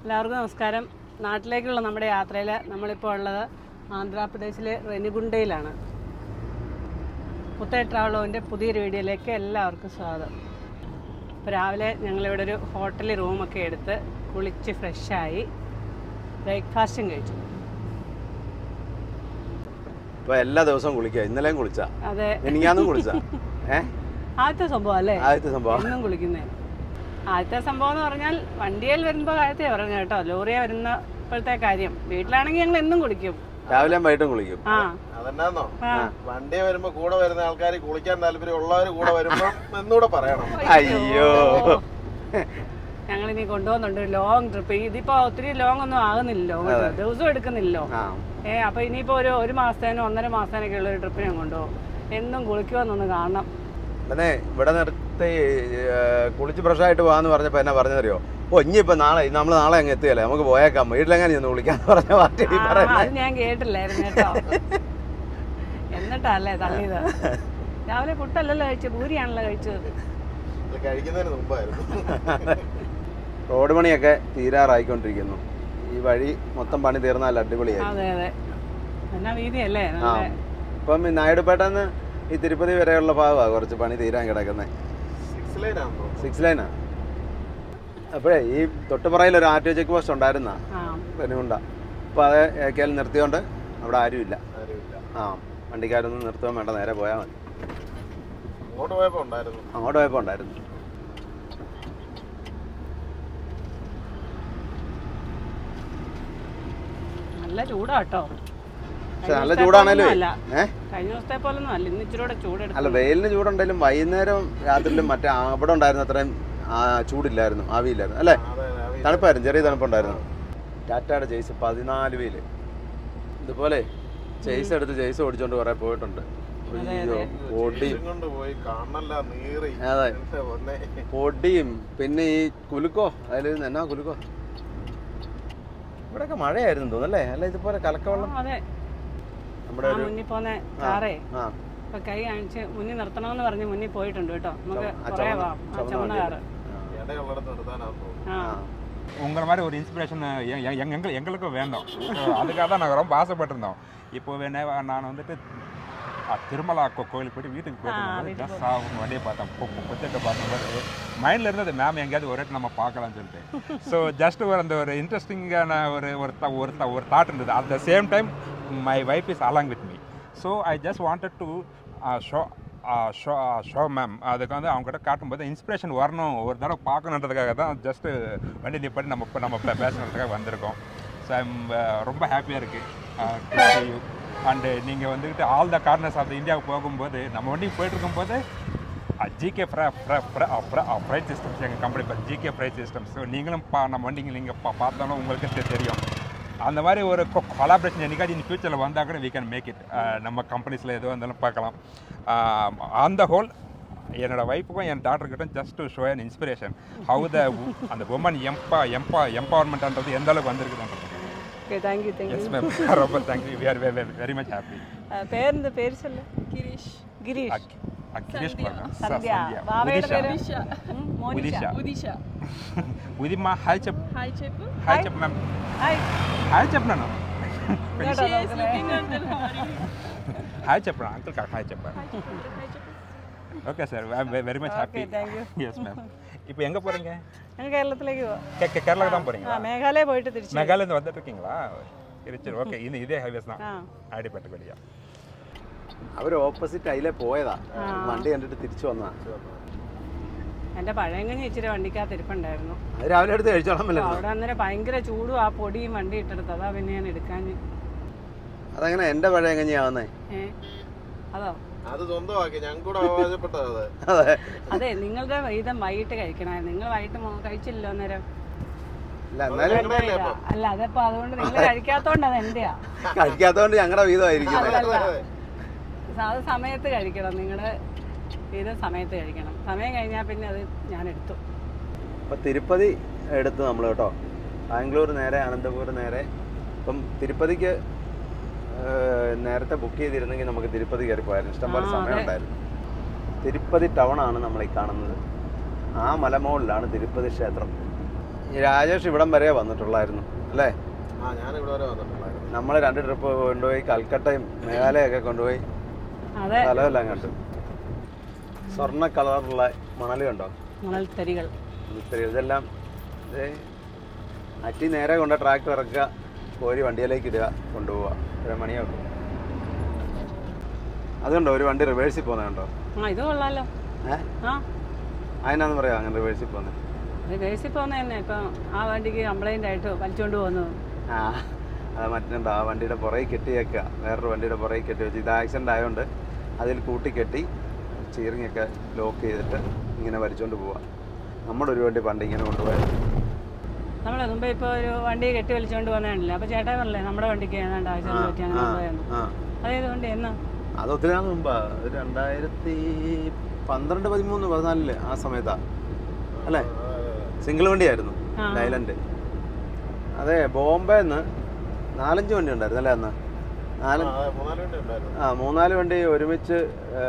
എല്ലാവർക്കും നമസ്കാരം നാട്ടിലേക്കുള്ള നമ്മുടെ യാത്രയിൽ നമ്മളിപ്പോൾ ഉള്ളത് ആന്ധ്രാപ്രദേശിലെ റെനിഗുണ്ടയിലാണ് പുത്തേ ട്രാവലോവിൻ്റെ പുതിയൊരു വീഡിയോയിലേക്ക് എല്ലാവർക്കും സ്വാഗതം ഇപ്പോൾ രാവിലെ ഞങ്ങളിവിടെ ഒരു ഹോട്ടലിൽ റൂമൊക്കെ എടുത്ത് കുളിച്ച് ഫ്രഷായി ബ്രേക്ക്ഫാസ്റ്റും കഴിച്ചു ഇപ്പൊ എല്ലാ ദിവസവും കുളിക്കുക ഇന്നലെയും കുളിച്ച അതെ എനിക്കാന്നും കുളിച്ച ഏ ആദ്യത്തെ സംഭവം അല്ലേ ആദ്യത്തെ സംഭവം എന്നും കുളിക്കുന്നേ ആദ്യത്തെ സംഭവം എന്ന് പറഞ്ഞാൽ വണ്ടിയിൽ വരുമ്പോൾ കാര്യത്തെ പറഞ്ഞു കേട്ടോ ലോറിയെ വരുന്ന ഇപ്പോഴത്തെ കാര്യം വീട്ടിലാണെങ്കിൽ ഞങ്ങൾ എന്നും കുളിക്കും രാവിലെയും വൈകിട്ടും കുളിക്കും ആ അതെന്നാന്നോ ആ. വണ്ടി വരുമ്പോ കൂടെ വരുന്ന ആൾക്കാർ കുളിക്കാൻ താല്പര്യം ഉള്ളവർ കൂടെ വരുമ്പോ എന്നൂടെ പറയണം അയ്യോ ഞങ്ങൾ ഇനി കൊണ്ടുപോകുന്നുണ്ട് ഒരു ലോങ് ട്രിപ്പ് ഇതിപ്പോ ഒത്തിരി ലോങ് ഒന്നും ആകുന്നില്ലല്ലോ അങ്ങോട്ട്. ദിവസം എടുക്കുന്നില്ലല്ലോ ആ ഏ അപ്പൊ ഇനിയിപ്പോ ഒരു ഒരു മാസത്തേനോ ഒന്നര മാസത്തേനൊക്കെ ഉള്ള ഒരു ട്രിപ്പ് ഞാൻ കൊണ്ടുപോകും എന്നും കുളിക്കുമെന്നൊന്ന് കാണണം പിന്നെ ഇവിടെ നിർത്തി ഏ, കുളിച്ച് ഫ്രഷ് ആയിട്ട് പോകാന്ന് പറഞ്ഞപ്പോ എന്നാ പറഞ്ഞതറിയോ ഓ ഇനിയിപ്പോ നാളെ നമ്മൾ നാളെ അങ്ങ് എത്തുകയല്ലേ നമുക്ക് പോയേക്കാം വീട്ടിലെങ്ങനെ ചെന്ന് കുളിക്കാന്ന് പറഞ്ഞ പാർട്ടി ആ, പറയുന്നത് അത് ഞാൻ കേട്ടില്ലായിരുന്നു കേട്ടോ എന്നിട്ടല്ലേ തള്ളിയത് രാവിലെ പുട്ടല്ലല്ലോ കഴിച്ചത് പൂരിയാണല്ലോ കഴിച്ചത് ഇത് കഴിക്കുന്നതിന് മുമ്പായിരുന്നു റോഡ് പണിയൊക്കെ തീരാറായിക്കൊണ്ടിരിക്കുന്നു ഈ വഴി മൊത്തം പണി തീർന്നാൽ അടിപൊളിയായി അതെ അതെ എന്നാ വീതിയല്ലേ ആ നല്ല ഇപ്പം ഈ നായിഡുപേട്ടെന്ന് ഈ തിരുപ്പതി വരെയുള്ള ഭാഗമാണ് കുറച്ച് പണി തീരാൻ കിടക്കുന്നത് സിക്സ് ലൈൻ ആണെന്നോ സിക്സ് ലൈനാ അപ്പോഴേ ഈ തൊട്ടുപുറയിൽ ഒരു ആർ ടി ചെക്ക് പോസ്റ്റ് ഉണ്ടായിരുന്ന ആ പെനുകൊണ്ട അപ്പോൾ അത് ഏക്കയിൽ നിർത്തിയോണ്ട് അവിടെ ആരുമില്ല ആരുമില്ല ആ വണ്ടിക്കാരൊന്നും നിർത്തുവാൻ വേണ്ട നേരെ പോയാൽ മതി അങ്ങോട്ട് പോയപ്പോ ഉണ്ടായിരുന്നു അങ്ങോട്ട് പോയപ്പോൾ ഉണ്ടായിരുന്നു നല്ല ചൂടാ കേട്ടോ പക്ഷെ നല്ല ചൂടാണേലും അല്ല ഏ കഴിഞ്ഞ ദിവസത്തെ പോലൊന്നും അല്ല ഇന്ന് ഇച്ചിരി കൂടെ അല്ല ചൂടെടുത്തു വെയിലിന് ചൂടുണ്ടെങ്കിലും വൈകുന്നേരം രാത്രിയിലും മറ്റേ ആ- അവിടെ ഉണ്ടായിരുന്ന അത്രയും ആ, ചൂടില്ലായിരുന്നു ആവിയില്ലായിരുന്നു അല്ലേ അതെ അതെ അവി- തണുപ്പായിരുന്നു ചെറിയ തണുപ്പുണ്ടായിരുന്നു ടാറ്റയുടെ ജെയ്സ് പതിനാല് വീല് ഇതുപോലെ ജെയ്സ് എടുത്ത് ജെയ്സ് ഓടിച്ചോണ്ട് കുറെ പോയിട്ടുണ്ട് അയ്യോ പൊടിയും ഇതും കൊണ്ട് പോയി കണ്ണല്ല നീറി അതെ എന്റെ പൊന്നെ പൊടിയും പിന്നെ ഈ കുലുക്കോ അതിൽ എന്നാ കുലുക്കോ ഇവിടെയൊക്കെ മഴയായിരുന്നു തോന്നല്ലേ അല്ല ഇതുപോലെ കലക്കവെള്ളം അതെ നമ്മുടെ ആ ഒരു മുന്നിൽ പോന്നെ കാറേ ആ ഇപ്പൊ കൈ കാണിച്ച് മുന്നിൽ നിർത്തണമെന്ന് പറഞ്ഞ് മുന്നിൽ പോയിട്ടുണ്ട് കേട്ടോ നമുക്ക് ആ കുറേ ചുവന്ന- പോവാം ആ ചുവന്ന ചുവന്ന വണ്ടി. കാറ് ഇടയുള്ളിടത്ത് നിർത്താനാന്ന് തോന്നുന്നു ആ ആ. உங்களை மாதிரி ஒரு இன்ஸ்பிரேஷன் எங்கள் எங்களுக்கும் வேண்டும் So, அதுக்காக தான் நாங்கள் ரொம்ப ஆசைப்பட்டிருந்தோம் இப்போ வேணா நான் வந்துட்டு அ, திருமலா கோ கோயிலுக்கு போயிட்டு வீட்டுக்கு போயிட்டு ஜஸ்ட் உங்கள் வண்டியை பார்த்தேன் புத்தகத்தை பார்க்கும்போது மைண்டில் இருந்தது மேம் எங்கேயாவது ஒரு வாட்டி நம்ம பார்க்கலாம்னு சொல்லிட்டு ஸோ ஜஸ்ட் ஒரு அந்த ஒரு இன்ட்ரெஸ்டிங்கான ஒரு ஒரு த- ஒரு த- ஒரு தாட் இருந்தது at the same time my wife is along with me so I just wanted to show show show ma'am அதுக்கு வந்து அவங்ககிட்ட காட்டும்போது இன்ஸ்பிரேஷன் வரணும் ஒரு தடவை பார்க்கணுன்றதுக்காக தான் ஜஸ்ட்டு வண்டி நிப்பாட்டி நம்ம இப்போ நம்ம பே- பேசணுன்றதுக்காக வந்திருக்கோம் ஸோ ஐம் ரொம்ப ஹாப்பியாக இருக்குது அண்டு நீங்கள் வந்துக்கிட்டு ஆல் த கார்னர்ஸ் ஆஃப் இந்தியாவுக்கு போகும்போது நம்ம வண்டி போயிட்டு இருக்கும்போது ஜிகே ஃப்ரைட் சிஸ்டம்ஸ் எங்கள் கம்பெனி இப்போ ஜிகே ஃப்ரைட் சிஸ்டம்ஸ் ஸோ நீங்களும் பா நம்ம வண்டிங்க நீங்கள் பா பார்த்தாலும் உங்களுக்கு தெ- தெரியும் அந்த மாதிரி ஒரு கொலாபரேஷன் என்னைக்காச்சும் இன் ஃபியூச்சரில் வந்தால் கூட வி கேன் மேக் இட் நம்ம கம்பெனிஸில் எதுவாக இருந்தாலும் பார்க்கலாம் அந்த ஹோல் என்னோட ஒய்ஃபுக்கும் என் டாக்டர்கிட்டும் just to show an inspiration how the அந்த உமன் எம்பா எம்பா எம்பவர்மெண்ட்ன்றது எந்த அளவுக்கு வந்திருக்குதுன்றது okay thank you thank you yes ma'am ரொம்ப thank you we are very much happy பேர் இந்த பேர் சொல்லு கிரீஷ் கிரீஷ் கிரீஷ் சந்தியா பாவையோட பேரு உதிஷா ம், மோனிஷா ఉదిషా ఉదిమా హాయ్ చెప్ హాయ్ చెప్పు హాయ్ చెప్ మ్యామ్ హాయ్ హాయ్ చెప్పినాను ഇങ്ങോട്ടാ നോക്കുന്നേ హాయ్ చెప్పరా అంకుల్ కాదు హాయ్ చెప్పారు okay sir very much happy Okay, thank you. Yes ma'am இப்போ எங்கே போகிறீங்க ഞങ്ങൾ കേരളത്തിലേക്ക് പോവാം கேரளாக்கு தான் ആ போகிறீங்களா മേഘാലയ போயிட்டு തിരിച്ചു மெகாலேருந்து வந்துட்டு இருக்கீங்களா திருச்சி ஓகே இது இதே ஹைவேஸ் தான் ആ ஆடிப்பட்டு வழியா അവർ ഓപ്പോസിറ്റ് അതിലെ പോയതാ വണ്ടി കണ്ടിട്ട് തിരിച്ചു വന്നതാ എന്റെ പഴയങ്ങഞ്ഞി ഇച്ചിരി വണ്ടിക്കകത്ത് ഇരിപ്പുണ്ടായിരുന്നു അത് രാവിലെ എടുത്ത് കഴിച്ചോളാൻ അപ്പൊ പറ്റില്ല അവിടെ അന്നേരം ഭയങ്കര ചൂടും ആ പൊടിയും വണ്ടി ഇട്ടെടുത്ത് അതാ പിന്നെ ഞാൻ എടുക്കാൻ അതങ്ങനെ എൻ്റെ പഴയ എങ്ങനെയാവുന്നേ ഏ അതോ അത് സ്വന്തമാക്കി ഞങ്ങൾക്ക് കൂടെ അവകാശപ്പെട്ടത് അത് അതെ അതെ നിങ്ങളുടെ വീതം വൈകിട്ട് കഴിക്കണമായിരുന്നു നിങ്ങൾ വൈകിട്ട് മോ- കഴിച്ചില്ലല്ലോ അന്നേരം അല്ല എന്നാലും ഞങ്ങളുടെയല്ലേ ഇല്ല. അപ്പം? അല്ല അതപ്പോ അതുകൊണ്ട് നിങ്ങൾ കഴിക്കാത്തോണ്ട് അത് എന്റെയാ കഴിക്കാത്തതുകൊണ്ട് ഞങ്ങളുടെ വീതമായിരിക്കുന്നത് അല്ലല്ല അത് സമയത്ത് കഴിക്കണം നിങ്ങളുടെ വീതം സമയത്ത് കഴിക്കണം സമയം കഴിഞ്ഞാൽ പിന്നെ അത് ഞാൻ എടുത്തു അപ്പൊ തിരുപ്പതി എടുത്ത് നമ്മൾ കേട്ടോ ബാംഗ്ലൂർ നേരെ അനന്തപൂർ നേരെ ഇപ്പം തിരുപ്പതിക്ക് ഏഹ്, നേരത്തെ ബുക്ക് ചെയ്തിരുന്നെങ്കിൽ നമുക്ക് തിരുപ്പതി കയറി പോയായിരുന്നു ഇഷ്ടംപോലെ ആ, സമയം അതെ. ഉണ്ടായിരുന്നു തിരുപ്പതി ടൗൺ ആണ് നമ്മൾ ഈ കാണുന്നത് ആ മലമുകളിലാണ് തിരുപ്പതി ക്ഷേത്രം ഈ രാജേഷ് ഇവിടം വരെ വന്നിട്ടുള്ളായിരുന്നു അല്ലേ ആ ഞാൻ ഇവിടെ വരെ വന്നിട്ടുണ്ടായിരുന്നു നമ്മൾ രണ്ട് ട്രിപ്പ് കൊണ്ടുപോയി കൽക്കട്ടയും മേഘാലയൊക്കെ കൊണ്ടുപോയി അതെ സ്ഥലമെല്ലാം കണ്ടു സ്വർണ്ണ കളറുള്ള മണൽ കണ്ടോ മണൽത്തരികൾ ഇത്തിരി ഇതെല്ലാം ദേ അറ്റി നേരെ കൊണ്ട് ട്രാക്ടർ ഇറക്കുക കോരി വണ്ടിയിലേക്ക് ഇടുക കൊണ്ടുപോവുക ഒരു മണിയാക്കും അതുണ്ടോ ഒരു വണ്ടി റിവേഴ്സിൽ പോകുന്നത് കണ്ടോ ആ ഇത് കൊള്ളാലോ ഏ ആ അതിനാന്ന് പറയാം അങ്ങനെ റിവേഴ്സിൽ പോകുന്നത് ഇത് ബേസിൽ പോകുന്ന തന്നെ ഇപ്പം ആ വണ്ടിക്ക് കംപ്ലൈൻ്റ് ആയിട്ട് വലിച്ചുകൊണ്ട് പോകുന്നത് ആ അത് മറ്റുണ്ടോ ആ വണ്ടിയുടെ പുറകെ കെട്ടിയേക്കുക വേറൊരു വണ്ടിയുടെ പുറകെ കെട്ടി വെച്ച് ഇത് ആക്സിഡൻ്റ് ആയതുകൊണ്ട് അതിൽ കൂട്ടി കെട്ടി steering ഒക്കെ ലോക്ക് ചെയ്തിട്ട് ഇങ്ങനെ വലിച്ചുകൊണ്ട് പോവാം നമ്മുടെ ഒരു വണ്ടി പണ്ട് ഇങ്ങനെ കൊണ്ടുപോയത് നമ്മൾ മുമ്പ് ഇപ്പോൾ ഒരു വണ്ടി കെട്ടി വലിച്ചുകൊണ്ട് വന്നതാണല്ലോ അപ്പോൾ ചേട്ടാ പറഞ്ഞില്ലേ നമ്മുടെ വണ്ടിക്ക് ഏതാണ്ട് ആവശ്യം പറ്റി അങ്ങനെ കൊണ്ടുപോയെന്ന് ആ അതേത് വണ്ടി എന്നാ അത് ഒത്തിരി നാൾ മുമ്പാ അത് രണ്ടായിരത്തി പന്ത്രണ്ട് പതിമൂന്ന് പതിനാലില് ആ സമയത്താ അല്ലേ സിംഗിൾ വണ്ടിയായിരുന്നു ആ. ലൈലൻഡ് അതെ ബോംബെന്ന് നാലഞ്ച് വണ്ടി ഉണ്ടായിരുന്നു അല്ലേ അന്ന് നാല് മൂന്നാല് വണ്ടി ഉണ്ടായിരുന്നു ആ മൂന്നാല് വണ്ടി ഒരുമിച്ച് ഏ,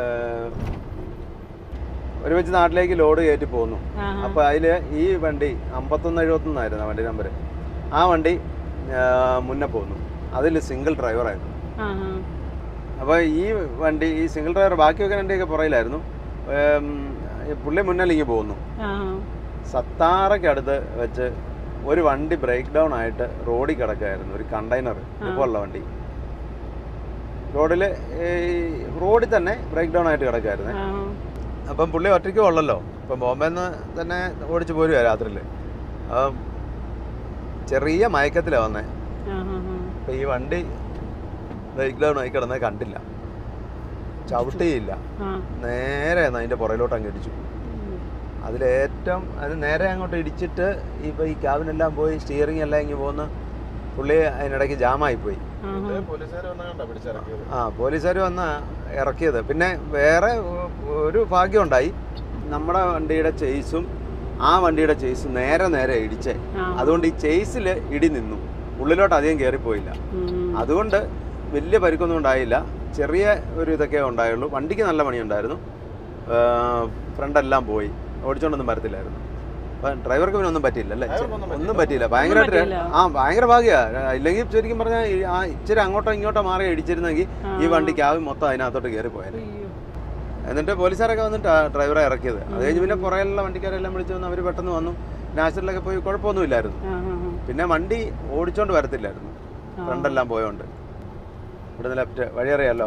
ഒരുമിച്ച് നാട്ടിലേക്ക് ലോഡ് കയറ്റി പോന്നു ആ അപ്പോൾ അതിൽ ഈ വണ്ടി അമ്പത്തൊന്ന് എഴുപത്തൊന്നായിരുന്നു വണ്ടി നമ്പർ ആ വണ്ടി ആ, മുന്നേ പോന്നു അതിൽ സിംഗിൾ ഡ്രൈവറായിരുന്നു ആ ആ അപ്പോൾ ഈ വണ്ടി ഈ സിംഗിൾ ഡ്രൈവർ ബാക്കിയൊക്കെ വണ്ടിയൊക്കെ പുറയിലായിരുന്നു ഏം, ഈ പുള്ളി മുന്നിലേക്ക് പോകുന്നു ആ സത്താറയ്ക്ക് അടുത്ത് വെച്ച് ഒരു വണ്ടി ബ്രേക്ക് ഡൗൺ ആയിട്ട് റോഡിൽ കിടക്കുകയായിരുന്നു ഒരു കണ്ടെയ്നർ ഇതുപോലുള്ള വണ്ടി റോഡിൽ റോഡിൽ തന്നെ ബ്രേക്ക് ഡൗൺ ആയിട്ട് കിടക്കുകയായിരുന്നു ആ അപ്പം പുള്ളി ഒറ്റയ്ക്ക് ഉള്ളല്ലോ ഇപ്പം ബോംബെന്ന് തന്നെ ഓടിച്ച് പോരുക രാത്രിയിൽ അപ്പം ചെറിയ മയക്കത്തിലാണ് വന്നത് ആ ആ അപ്പം ഈ വണ്ടി ബ്രേക്ക് ഡൗൺ ആയി കിടന്നത് കണ്ടില്ല ചവിട്ടിയില്ല ആ നേരെ അതിൻ്റെ പുറയിലോട്ട് അങ്ങ് ഇടിച്ചു അതിലേറ്റവും അത് നേരെ അങ്ങോട്ട് ഇടിച്ചിട്ട് ഇപ്പോൾ ഈ ക്യാബിനെല്ലാം പോയി സ്റ്റിയറിംഗ് എല്ലാം ഇങ്ങനെ പോകുന്ന പുള്ളി അതിനിടയ്ക്ക് ജാമായി പോയി ആ പോലീസുകാർ വന്ന കണ്ട പിടിച്ചിറക്കിയത് ആ പോലീസുകാർ വന്ന് ഇറക്കിയത് പിന്നെ വേറെ ഒരു ഭാഗ്യമുണ്ടായി നമ്മുടെ വണ്ടിയുടെ ചേസും ആ വണ്ടിയുടെ ചേസും നേരെ നേരെ ഇടിച്ചേ ആ. അതുകൊണ്ട് ഈ ചേസിൽ ഇടി നിന്നു ഉള്ളിലോട്ട് അധികം കയറിപ്പോയില്ല ഉം. അതുകൊണ്ട് വലിയ പരിക്കൊന്നും ഉണ്ടായില്ല ചെറിയ ഒരു ഇതൊക്കെ ഉണ്ടായുള്ളൂ വണ്ടിക്ക് നല്ല പണിയുണ്ടായിരുന്നു ഫ്രണ്ടെല്ലാം പോയി ഓടിച്ചോണ്ടൊന്നും വരത്തില്ലായിരുന്നു അപ്പം ഡ്രൈവർക്ക് പിന്നെ ഒന്നും പറ്റിയില്ല അല്ലേ ഡ്രൈവർക്കൊന്നും ഒന്നും പറ്റിയില്ല ഭയങ്കരമായിട്ട് പറ്റിയില്ല. ആ ഭയങ്കര ഭാഗ്യ ഇല്ലെങ്കിൽ ശരിക്കും പറഞ്ഞാൽ ഈ ആ ഇച്ചിരി അങ്ങോട്ടോ ഇങ്ങോട്ടോ മാറി ഇടിച്ചിരുന്നെങ്കിൽ ഈ വണ്ടി ക്യാബ് മൊത്തം അതിനകത്തോട്ട് കയറി പോയത് അയ്യോ. എന്നിട്ട് പോലീസുകാരൊക്കെ വന്നിട്ട് ഡ്രൈവറെ ഇറക്കിയത് അത് കഴിഞ്ഞ് പിന്നെ പുറകിലുള്ള വണ്ടിക്കാരെല്ലാം വിളിച്ചു വന്ന് അവർ പെട്ടെന്ന് വന്നു നാച്ചുറലൊക്കെ പോയി കുഴപ്പമൊന്നുമില്ലായിരുന്നു ആ ആ ആ. പിന്നെ വണ്ടി ഓടിച്ചോണ്ട് വരത്തില്ലായിരുന്നു ആ. ഫ്രണ്ടെല്ലാം പോയോണ്ട് ഇവിടുന്ന് ലെഫ്റ്റ് വഴിയറിയാലോ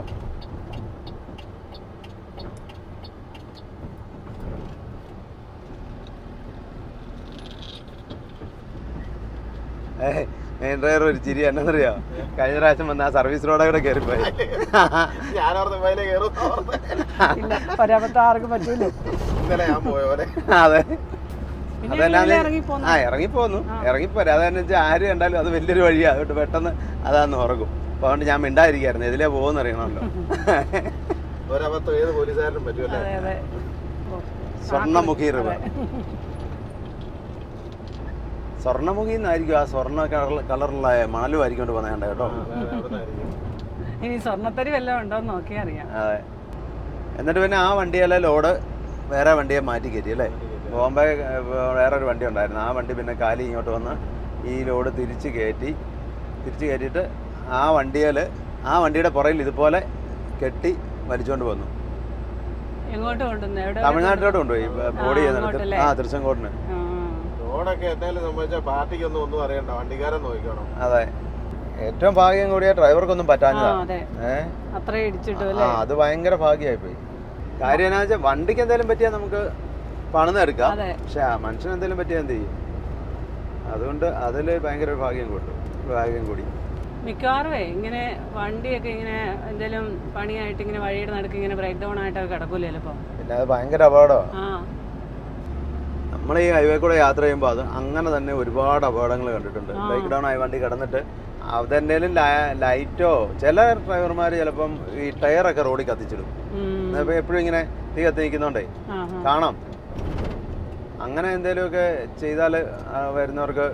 ഏ മെയിൻ ഡ്രൈവർ ഒരു ചിരി എന്നറിയോ കഴിഞ്ഞ പ്രാവശ്യം വന്ന ആ സർവീസ് റോഡ് കൂടെ കയറിപ്പോയി ഞാനോർത്ത് വയലേ കയറും ഇല്ല ഒരബദ്ധം ആർക്കും പറ്റൂല ഇന്നലെ ഞാൻ പോയ പോലെ അതെ പിന്നെ അതെന്നാന്ന് എങ്ങനെയാ ഇറങ്ങിപ്പോന്നെ? ആ ഇറങ്ങിപ്പോന്നു ഇറങ്ങിപ്പോരാ അതെന്ന് വെച്ചാൽ ആര് കണ്ടാലും അത് വലിയൊരു വഴിയാ അതുകൊണ്ട് പെട്ടെന്ന് അതാന്ന് ഉറങ്ങും അപ്പൊ അതുകൊണ്ട് ഞാൻ മിണ്ടായിരിക്കായിരുന്നു ഇതിലേ പോകുന്ന അറിയണമല്ലോ ഒരബദ്ധം ഏത് പോലീസുകാരനും പറ്റുമല്ലേ അതെ അതെ ഓ. സ്വർണ്ണമുഖി റിവർ സ്വർണ്ണമുഖി എന്നായിരിക്കും ആ സ്വർണ്ണ കളർ കളറുള്ള മണലും ആയിരിക്കും കൊണ്ട് പോകുന്നത് കേട്ടോ ഇനി സ്വർണ്ണത്തരി വല്ലതും ഉണ്ടോന്ന് നോക്കിയാ അറിയാം അതെ എന്നിട്ട് പിന്നെ ആ വണ്ടിയിലെ ലോഡ് വേറെ വണ്ടിയെ മാറ്റി കയറ്റി അല്ലേ ബോംബെ ഏർ, വേറെ ഒരു വണ്ടി ഉണ്ടായിരുന്നു ആ വണ്ടി പിന്നെ കാലി ഇങ്ങോട്ട് വന്ന് ഈ ലോഡ് തിരിച്ച് കയറ്റി തിരിച്ച് കയറ്റിയിട്ട് ആ വണ്ടിയിൽ ആ വണ്ടിയുടെ പുറകിൽ ഇതുപോലെ കെട്ടി വലിച്ചുകൊണ്ട് വന്നു എങ്ങോട്ട് കൊണ്ടുവന്നു എവിടെ തമിഴ്നാട്ടിലോട്ട് കൊണ്ടുപോയി ബോഡി ആ, ചെയ്യുന്നിടത്ത് അങ്ങോട്ടല്ലേ? ആ തിരുച്ചങ്കോടിന് ആ, റോഡൊക്കെ എന്തായാലും സംബന്ധിച്ചാൽ പാർട്ടിക്കൊന്നും ഒന്നും അറിയണ്ട വണ്ടിക്കാരൻ നോക്കണം അതെ ഏറ്റവും ഭാഗ്യം കൂടിയ ഡ്രൈവർക്കൊന്നും ആ പറ്റാഞ്ഞതാ അതെ ഏഹ് അത്ര ഇടിച്ചിട്ടു ആ അല്ലേ അത് ഭയങ്കര ഭാഗ്യമായി പോയി കാര്യം എന്നാ വെച്ചാൽ വണ്ടിക്ക് എന്തെങ്കിലും പറ്റിയാൽ നമുക്ക് പണിതെടുക്കാം അതെ പക്ഷെ ആ മനുഷ്യന് എന്തെങ്കിലും പറ്റിയാൽ എന്ത് ചെയ്യും അതുകൊണ്ട് അതിൽ ഭയങ്കര ഒരു ഭാഗ്യം കൊണ്ടു ഭാഗ്യം കൂടി മിക്കവാറുമേ ഇങ്ങനെ വണ്ടിയൊക്കെ ഇങ്ങനെ എന്തെങ്കിലും പണിയായിട്ട് ഇങ്ങനെ വഴിയുടെ നടുക്ക് ഇങ്ങനെ ബ്രേക്ക് ഡൗൺ ആയിട്ടൊക്കെ കിടക്കൂലേ ചിലപ്പോൾ പിന്നെ അത് ഭയങ്കര അപകടമാണ് ആ നമ്മൾ ഈ ഹൈവേ കൂടെ യാത്ര ചെയ്യുമ്പോൾ അത് അങ്ങനെ തന്നെ ഒരുപാട് അപകടങ്ങൾ കണ്ടിട്ടുണ്ട് ആ. ബ്രേക്ക് ഡൗൺ ആയി വണ്ടി കിടന്നിട്ട് അതെന്തേലും ലൈറ്റോ ചില ഡ്രൈവർമാർ ചിലപ്പം ഈ ടയറൊക്കെ റോഡിൽ കത്തിച്ചിടും ഉം. അപ്പോൾ എപ്പോഴും ഇങ്ങനെ തീ കത്തി നിൽക്കുന്നോണ്ടേ ആ, ആ. കാണാം അങ്ങനെ എന്തെങ്കിലുമൊക്കെ ചെയ്താൽ വരുന്നവർക്ക്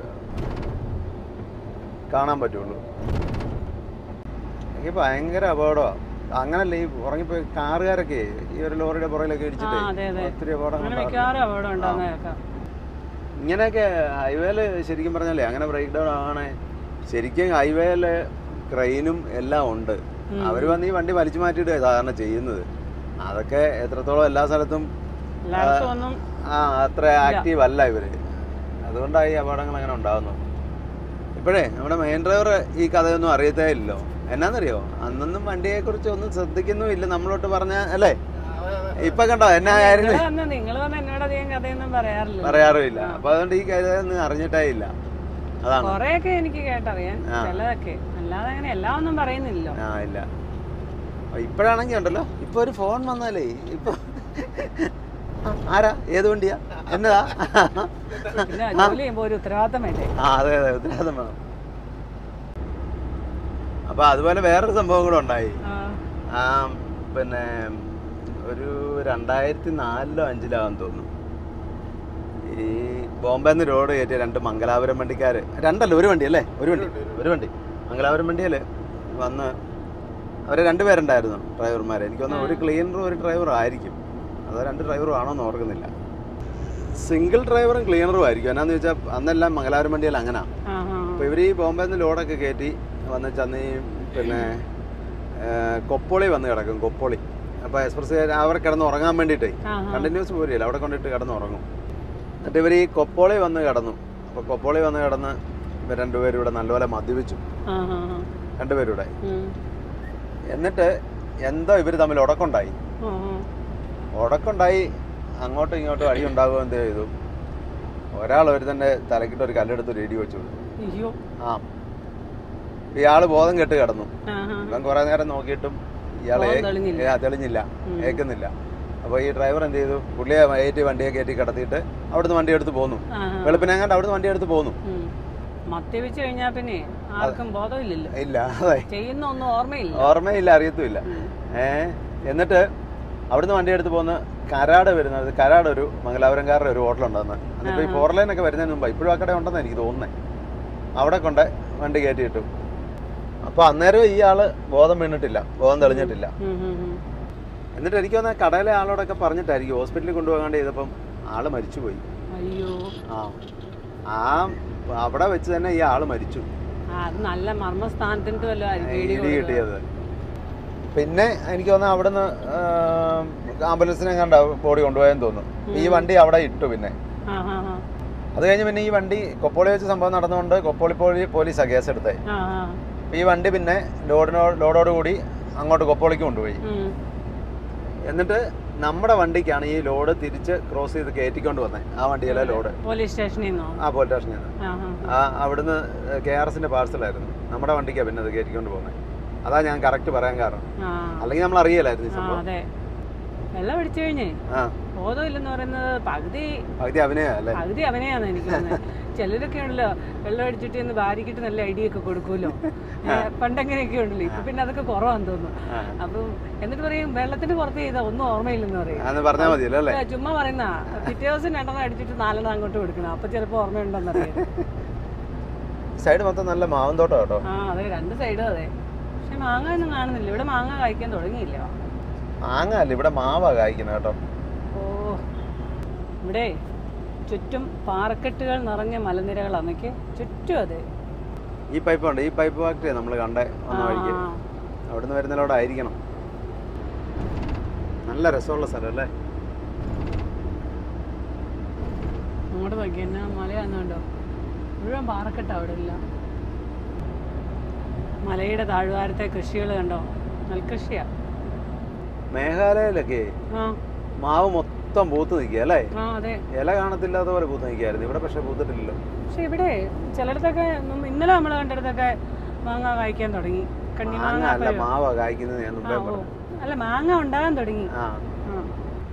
കാണാൻ പറ്റുള്ളൂ എനിക്ക് ഭയങ്കര അപകടമാണ് അങ്ങനല്ല ഈ ഉറങ്ങിപ്പോയി കാറുകാരൊക്കെ ഈ ഒരു ലോറിയുടെ പുറകിലൊക്കെ ആ ഇടിച്ചിട്ട് അതെ അതെ ഒത്തിരി അപകടങ്ങൾ അങ്ങനെ ഉണ്ടാകും. മിക്കവാറും അപകടം ഉണ്ടാകുന്ന കേൾക്കാം ഇങ്ങനെയൊക്കെ ഹൈവേയിൽ ശരിക്കും പറഞ്ഞാലേ അങ്ങനെ ബ്രേക്ക് ഡൗൺ ആവണേ ശരിക്കും ഹൈവേയിൽ ക്രെയിനും എല്ലാം ഉണ്ട് ഉം. അവർ വന്ന് ഈ വണ്ടി വലിച്ചു മാറ്റിയിടുക സാധാരണ ചെയ്യുന്നത് അതൊക്കെ എത്രത്തോളം എല്ലാ സ്ഥലത്തും എല്ലായിടത്തും ഒന്നും ആ അത്ര ആക്റ്റീവ് അല്ല ഇവര് അതുകൊണ്ടാണ് ഈ അപകടങ്ങൾ അങ്ങനെ ഉണ്ടാകുന്നു ഇപ്പോഴേ നമ്മുടെ മെയിൻ ഡ്രൈവർ ഈ കഥയൊന്നും അറിയത്തേ ഇല്ലല്ലോ എന്നാന്നറിയോ അന്നൊന്നും വണ്ടിയെ കുറിച്ച് ഒന്നും ശ്രദ്ധിക്കുന്നുമില്ല നമ്മളോട്ട് പറഞ്ഞ അല്ലേ ഇപ്പൊ കണ്ടോ എന്നാ ആയിരുന്നു നിങ്ങൾ വന്ന് നിങ്ങൾ വന്ന് എന്നോട് അധികം കഥയൊന്നും പറയാറില്ല പറയാറുമില്ല അപ്പൊ അതുകൊണ്ട് ഈ കഥയൊന്നും അറിഞ്ഞിട്ടേ ഇല്ല അതാണ് കൊറേയൊക്കെ എനിക്ക് കേട്ടറിയാൻ ആ. ചിലതൊക്കെ അല്ലാതെ അങ്ങനെ എല്ലാം ഒന്നും പറയുന്നില്ലോ ആ ഇല്ല ഇപ്പോഴാണെങ്കിൽ ഉണ്ടല്ലോ ഇപ്പൊ ഒരു ഫോൺ വന്നാലേ ഇപ്പൊ ആ, ആരാ ഏത് വണ്ടിയാ എന്നതാ പിന്നെ ജോലി ചെയ്യുമ്പോ ഒരു ഉത്തരവാദിത്തം വേണ്ടേ ആ അതെ അതെ ഉത്തരവാദിത്തം വേണം അപ്പൊ അതുപോലെ വേറൊരു സംഭവം കൂടെ ഉണ്ടായി ആ, ആ പിന്നെ ഒരു രണ്ടായിരത്തി നാലിലോ അഞ്ചിലോ ആണെന്ന് തോന്നുന്നു ഈ ബോംബെന്ന് റോഡ് കയറ്റിയ രണ്ട് മംഗലാപുരം വണ്ടിക്കാര് രണ്ടല്ല ഒരു വണ്ടി അല്ലേ ഒരു വണ്ടി ഒരു വണ്ടി മംഗലാപുരം വണ്ടിയിൽ വന്ന് അവർ രണ്ടുപേരുണ്ടായിരുന്നു ഡ്രൈവർമാർ എനിക്ക് തോന്നുന്നു ഒരു ക്ലീനറും ഒരു ഡ്രൈവറും ആയിരിക്കും അതോ രണ്ട് ഡ്രൈവറും ആണോ എന്ന് ഓർക്കുന്നില്ല സിംഗിൾ ഡ്രൈവറും ക്ലീനറും ആയിരിക്കും എന്നാന്ന് ചോദിച്ചാൽ അന്നെല്ലാം മംഗലാപുരം വണ്ടിയിൽ അങ്ങനെ ആ, ആ, അപ്പോൾ ഇവർ ഈ ബോംബെന്ന് ലോഡൊക്കെ കയറ്റി വന്ന് ചെന്ന് ഈ പിന്നെ ആ, കൊപ്പോളി വന്ന് കിടക്കും കൊപ്പോളി അപ്പോൾ എക്സ്പ്രസ് അവർ കിടന്ന് ഉറങ്ങാൻ വേണ്ടിയിട്ടേ ആ, ആ. കണ്ടിന്യൂസ് പോരില്ല അവിടെ കൊണ്ടിട്ട് കിടന്ന് ഉറങ്ങും എന്നിട്ട് ഇവർ ഈ കൊപ്പോളി വന്ന് കിടന്നു അപ്പോൾ കൊപ്പോളി വന്ന് കിടന്ന് ഇവർ രണ്ടുപേരും ഇവിടെ നല്ലപോലെ മദ്യപിച്ചു ആ, ആ, ആ. രണ്ടുപേരും ഇവിടെ ഉം. എന്നിട്ട് എന്തോ ഇവർ തമ്മിൽ ഉടക്കുണ്ടായി ആ, ആ. ഉടക്കുണ്ടായി അങ്ങോട്ടും ഇങ്ങോട്ടും അടി ഉണ്ടാകുക എന്ത് ചെയ്തു ഒരാൾ ഒരു തന്നെ തലക്കിട്ട് ഒരു കല്ലെടുത്ത് ഒരു ഇടി വെച്ചു കൊടുത്തു. അയ്യോ ആ ഇയാള് ബോധം കെട്ട് കിടന്നു ആ, ആ, ആ. ഇവൻ കുറെ നേരം നോക്കിയിട്ടും ഇയാളെ ബോധം തെളിഞ്ഞില്ല. ഏ, തെളിഞ്ഞില്ല ഉം. ഏക്കുന്നില്ല അപ്പോൾ ഈ ഡ്രൈവർ എന്ത് ചെയ്തു പുള്ളിയെ ഏറ്റി വണ്ടിയെ കയറ്റി കിടത്തിയിട്ട് അവിടുന്ന് വണ്ടി എടുത്ത് പോന്നു ആ, ആ. വെളുപ്പിനെങ്ങാണ്ട് അവിടുന്ന് വണ്ടി എടുത്ത് പോന്നു ഉം. മദ്യപിച്ച് കഴിഞ്ഞാ പിന്നെ ആർക്കും ബോധമില്ലല്ലോ ഇല്ല അതെ ചെയ്യുന്ന ഒന്നും ഓർമ്മയില്ല ഓർമ്മയില്ല അറിയത്തുമില്ല ഉം. ഏ എന്നിട്ട് അവിടുന്ന് വണ്ടി എടുത്ത് പോന്ന് കരാട് വരുന്നത് കരാട് ഒരു മംഗലാപുരംകാരുടെ ഒരു ഹോട്ടലുണ്ടെന്ന് അതിപ്പോൾ ഈ ആഹാ. ഫോർ ലൈൻ ഒക്കെ വരുന്നതിന് മുമ്പ് ഇപ്പോഴും ആ കട ഉണ്ടെന്ന് എനിക്ക് തോന്നുന്നത് അവിടെ കൊണ്ട് വണ്ടി കയറ്റി ഇട്ടു അപ്പോൾ അന്നേരം ഈ ആള് ബോധം വീണിട്ടില്ല ബോധം തെളിഞ്ഞിട്ടില്ല ഉം, ഉം, ഉം. എന്നിട്ട് എനിക്ക് തോന്നുന്നത് കടയിലെ ആളോടൊക്കെ പറഞ്ഞിട്ടായിരിക്കും ഹോസ്പിറ്റലിൽ കൊണ്ടുപോകാണ്ട് ചെയ്തപ്പം ആള് മരിച്ചുപോയി അയ്യോ ആ ആ അവിടെ വെച്ച് തന്നെ ഈ ആള് മരിച്ചു ആ, അത് നല്ല മർമ്മസ്ഥാനത്തിൻ്റെ വല്ല ഇടി കിട്ടിയത് പിന്നെ എനിക്ക് തോന്നുന്നു അവിടുന്ന് ആംബുലൻസിനെ കണ്ട ബോഡി കൊണ്ടുപോയെന്ന് തോന്നുന്നു ഈ വണ്ടി അവിടെ ഇട്ടു പിന്നെ ആ ആ ആ അത് കഴിഞ്ഞ് പിന്നെ ഈ വണ്ടി കൊപ്പോളി വെച്ച് സംഭവം നടന്നുകൊണ്ട് കൊപ്പോളി പോലീ പോലീസാ കേസ് എടുത്തത് ആ ആ ഈ വണ്ടി പിന്നെ ലോഡിനോ ലോഡോട് കൂടി അങ്ങോട്ട് കൊപ്പോളിക്ക് കൊണ്ടുപോയി ഉം. എന്നിട്ട് നമ്മുടെ വണ്ടിക്കാണ് ഈ ലോഡ് തിരിച്ച് ക്രോസ് ചെയ്ത് കയറ്റിക്കൊണ്ട് വന്നത് ആ വണ്ടിയിലെ ലോഡ് പോലീസ് സ്റ്റേഷനിൽ നിന്നോ ആ പോലീസ് സ്റ്റേഷനിൽ നിന്ന് ആ ആ ആ അവിടുന്ന് കെ ആർ എസിന്റെ പാർസലായിരുന്നു നമ്മുടെ വണ്ടിക്കാണ് പിന്നെ അത് കയറ്റിക്കൊണ്ട് പോകുന്നത് അതാ ഞാൻ കറക്റ്റ് പറയാൻ കാരണം ആ അല്ലെങ്കിൽ നമ്മൾ അറിയലായിരുന്നു ഈ ആ സംഭവം അതെ വെള്ളം അടിച്ചു കഴിഞ്ഞേ ആ ബോധമില്ലെന്ന് പറയുന്നത് പകുതി പകുതി അഭിനയ അല്ലേ പകുതി അവനെയാന്ന് എനിക്ക് തോന്നുന്നത് ചിലരൊക്കെ ഉണ്ടല്ലോ വെള്ളം അടിച്ചിട്ട് ഇന്ന് ഭാര്യക്കിട്ട് നല്ല ഐഡിയൊക്കെ കൊടുക്കുമല്ലോ പണ്ടെങ്ങനെയൊക്കെ ഉണ്ടല്ലോ ഇപ്പൊ പിന്നെ അതൊക്കെ കുറവാന്ന് തോന്നുന്നു ആ. അപ്പം എന്നിട്ട് പറയും വെള്ളത്തിന് പുറത്ത് ചെയ്താൽ ഒന്നും ഓർമ്മയില്ലെന്ന് പറയും അന്ന് പറഞ്ഞാൽ മതിയല്ലോ അല്ലേ ഏ, ചുമ്മാ പറയുന്ന പിറ്റേ ദിവസം രണ്ടെണ്ണം അടിച്ചിട്ട് നാലെണ്ണം അങ്ങോട്ട് കൊടുക്കണം അപ്പൊ ചിലപ്പോ ഓർമ്മയുണ്ടോന്നറിയാം സൈഡ് മൊത്തം നല്ല മാവും തോട്ടം കേട്ടോ ആ അതെ രണ്ട് സൈഡും അതെ പക്ഷെ മാങ്ങ ഒന്നും കാണുന്നില്ല ഇവിടെ മാങ്ങ കഴിക്കാൻ തുടങ്ങിയില്ല മാങ്ങ അല്ല ഇവിടെ മാവാ കായ്ക്കുന്നത് കേട്ടോ ഓ ഇവിടെ ചുറ്റും പാറക്കെട്ടുകൾ നിറഞ്ഞ മലനിരകളാണ് നോക്കിയേ ചുറ്റും അതെ ഈ പൈപ്പ് ഉണ്ട് ഈ പൈപ്പ് ഫാക്ടറി നമ്മൾ കണ്ടേ വന്ന വഴിക്ക് ആ, അവിടുന്ന് വരുന്നതിലൂടെ ആയിരിക്കണം നല്ല രസമുള്ള സ്ഥലം അല്ലേ അങ്ങോട്ട് നോക്കി എന്നാ മലയാണെന്നുണ്ടോ മുഴുവൻ പാറക്കെട്ട അവിടെ ഇല്ല മലയുടെ താഴ്വാരത്തെ കൃഷികൾ കണ്ടോ നെൽകൃഷിയാ മേഘാലയയിലൊക്കെ ആ മാവ് മൊത്തം പൂത്ത് നിൽക്കുക അല്ലേ ആ അതെ ഇല കാണത്തില്ലാത്ത പോലെ പൂത്ത് നിൽക്കുകയായിരുന്നു ഇവിടെ പക്ഷെ പൂത്തിട്ടില്ലല്ലോ പക്ഷെ ഇവിടെ ചിലയിടത്തൊക്കെ നമ്മ- ഇന്നലെ നമ്മൾ കണ്ടിടത്തൊക്കെ മാങ്ങ കായ്ക്കാൻ തുടങ്ങി കണ്ണി മാങ്ങ മാങ്ങ അല്ല പഴം. മാവാ കായ്ക്കുന്നത് ഞാൻ ആ, മുമ്പേ ഓ. പറഞ്ഞു അല്ല മാങ്ങ ഉണ്ടാകാൻ തുടങ്ങി ആ ആ.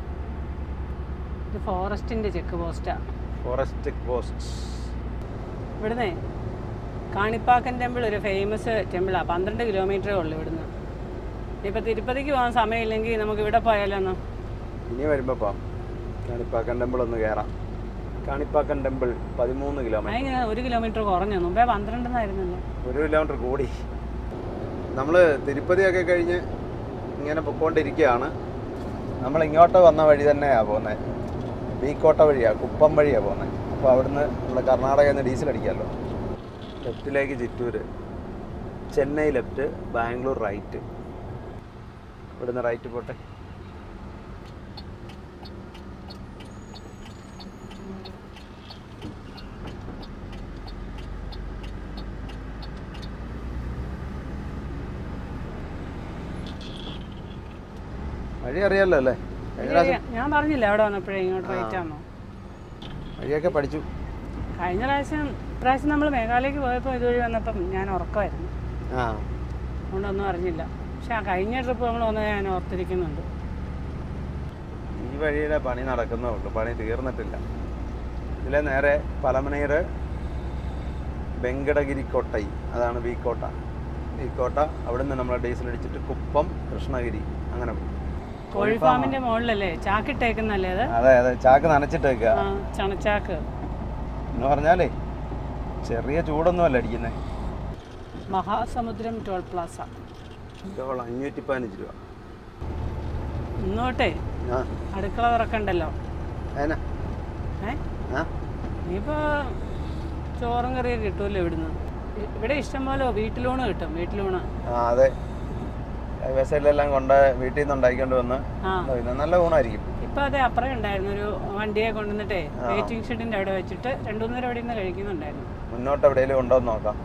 ഇത് ഫോറസ്റ്റിന്റെ ചെക്ക് പോസ്റ്റാ ഫോറസ്റ്റ് ചെക്ക് പോസ്റ്റ് ഇവിടുന്ന് കാണിപ്പാക്കൻ ടെമ്പിൾ ഒരു ഫേമസ് ടെമ്പിളാ പന്ത്രണ്ട് കിലോമീറ്ററേ ഉള്ളൂ ഇവിടുന്ന് ഇപ്പൊ തിരുപ്പതിക്ക് പോകാൻ സമയമില്ലെങ്കിൽ നമുക്ക് ഇവിടെ പോയാലോ ഒന്ന് ഇനി വരുമ്പോ പോവാം കാണിപ്പാക്കൻ ടെമ്പിൾ ഒന്ന് കയറാം കാണിപ്പാക്കൻ ടെമ്പിൾ പതിമൂന്ന് കിലോമീറ്റർ അതിങ്ങനെ ഒരു കിലോമീറ്റർ കുറഞ്ഞു മുമ്പേ പന്ത്രണ്ടെന്നായിരുന്നല്ലോ ഒരു കിലോമീറ്റർ കൂടി നമ്മൾ തിരുപ്പതിയൊക്കെ കഴിഞ്ഞ് ഇങ്ങനെ പൊക്കോണ്ടിരിക്കുകയാണ് നമ്മൾ ഇങ്ങോട്ട് വന്ന വഴി തന്നെയാണ് പോകുന്നത് ബീക്കോട്ട വഴിയാണ് കുപ്പം വഴിയാണ് പോകുന്നത് അപ്പോൾ അവിടുന്ന് നമ്മൾ കർണാടകയിൽ നിന്ന് ഡീസൽ അടിക്കാമല്ലോ ലെഫ്റ്റിലേക്ക് ചിറ്റൂർ ചെന്നൈ ലെഫ്റ്റ് ബാംഗ്ലൂർ റൈറ്റ് ഇവിടുന്ന് റൈറ്റ് പോട്ടെ വഴി അറിയാലോ അല്ലേ കഴിഞ്ഞ പ്രാവശ്യം ഞാൻ പറഞ്ഞില്ല അവിടെ വന്നപ്പോഴേ ഇങ്ങോട്ട് റേറ്റ് ആണോ വഴിയൊക്കെ പഠിച്ചു കഴിഞ്ഞ പ്രാവശ്യം പ്രാവശ്യം നമ്മൾ മേഘാലയക്ക് പോയപ്പോൾ ഇതുവഴി വന്നപ്പം ഞാൻ ഉറക്കമായിരുന്നു ആ അതുകൊണ്ടൊന്നും അറിഞ്ഞില്ല പക്ഷെ ആ കഴിഞ്ഞ ട്രിപ്പ് നമ്മൾ വന്നത് ഞാൻ ഓർത്തിരിക്കുന്നുണ്ട് ഈ വഴിയുടെ പണി നടക്കുന്നേ ഉള്ളൂ പണി തീർന്നിട്ടില്ല ഇതിലെ നേരെ പലമണീർ വെങ്കടഗിരി കോട്ടൈ അതാണ് വി കോട്ട ഈ കോട്ട അവിടുന്ന് നമ്മൾ ഡീസൽ അടിച്ചിട്ട് കുപ്പം കൃഷ്ണഗിരി അങ്ങനെ പോകും കോഴി ഫാമിന്റെ മുകളിലല്ലേ ചാക്കിട്ടേക്കുന്നല്ലേ അത് അതെ അതെ ചാക്ക് നനച്ചിട്ട് വെക്കുക ആ ചണച്ചാക്ക് എന്ന് പറഞ്ഞാലേ ചെറിയ ചൂടൊന്നും അല്ല അടിക്കുന്നത് മഹാസമുദ്രം ടോൾ പ്ലാസ ഇതോളം അഞ്ഞൂറ്റി പതിനഞ്ച് രൂപ ഇന്നോട്ടെ ആ അടുക്കള തുറക്കണ്ടല്ലോ അതിനാ ഏ ആ ഇനിയിപ്പോ ചോറും കറിയൊക്കെ കിട്ടുമല്ലോ ഇവിടുന്ന് ഇ- ഇവിടെ ഇഷ്ടംപോലെ വീട്ടിലൂണ് കിട്ടും വീട്ടിലൂണ് ആ അതെ ഹൈവേ സൈഡിലെല്ലാം കൊണ്ട് വീട്ടിൽ നിന്ന് ഉണ്ടാക്കിക്കൊണ്ട് വന്ന് ആ പിന്നെ നല്ല ഊണായിരിക്കും ഇപ്പൊ അതെ അപ്പുറം ഉണ്ടായിരുന്നു ഒരു വണ്ടിയെ കൊണ്ടുവന്നിട്ടേ ആ. വെയിറ്റിംഗ് ഷെഡിന്റെ അവിടെ വെച്ചിട്ട് രണ്ടു മൂന്ന് നേരം അവിടെ നിന്ന് കഴിക്കുന്നുണ്ടായിരുന്നു മുന്നോട്ട് എവിടെയെങ്കിലും ഉണ്ടോ എന്ന് നോക്കാം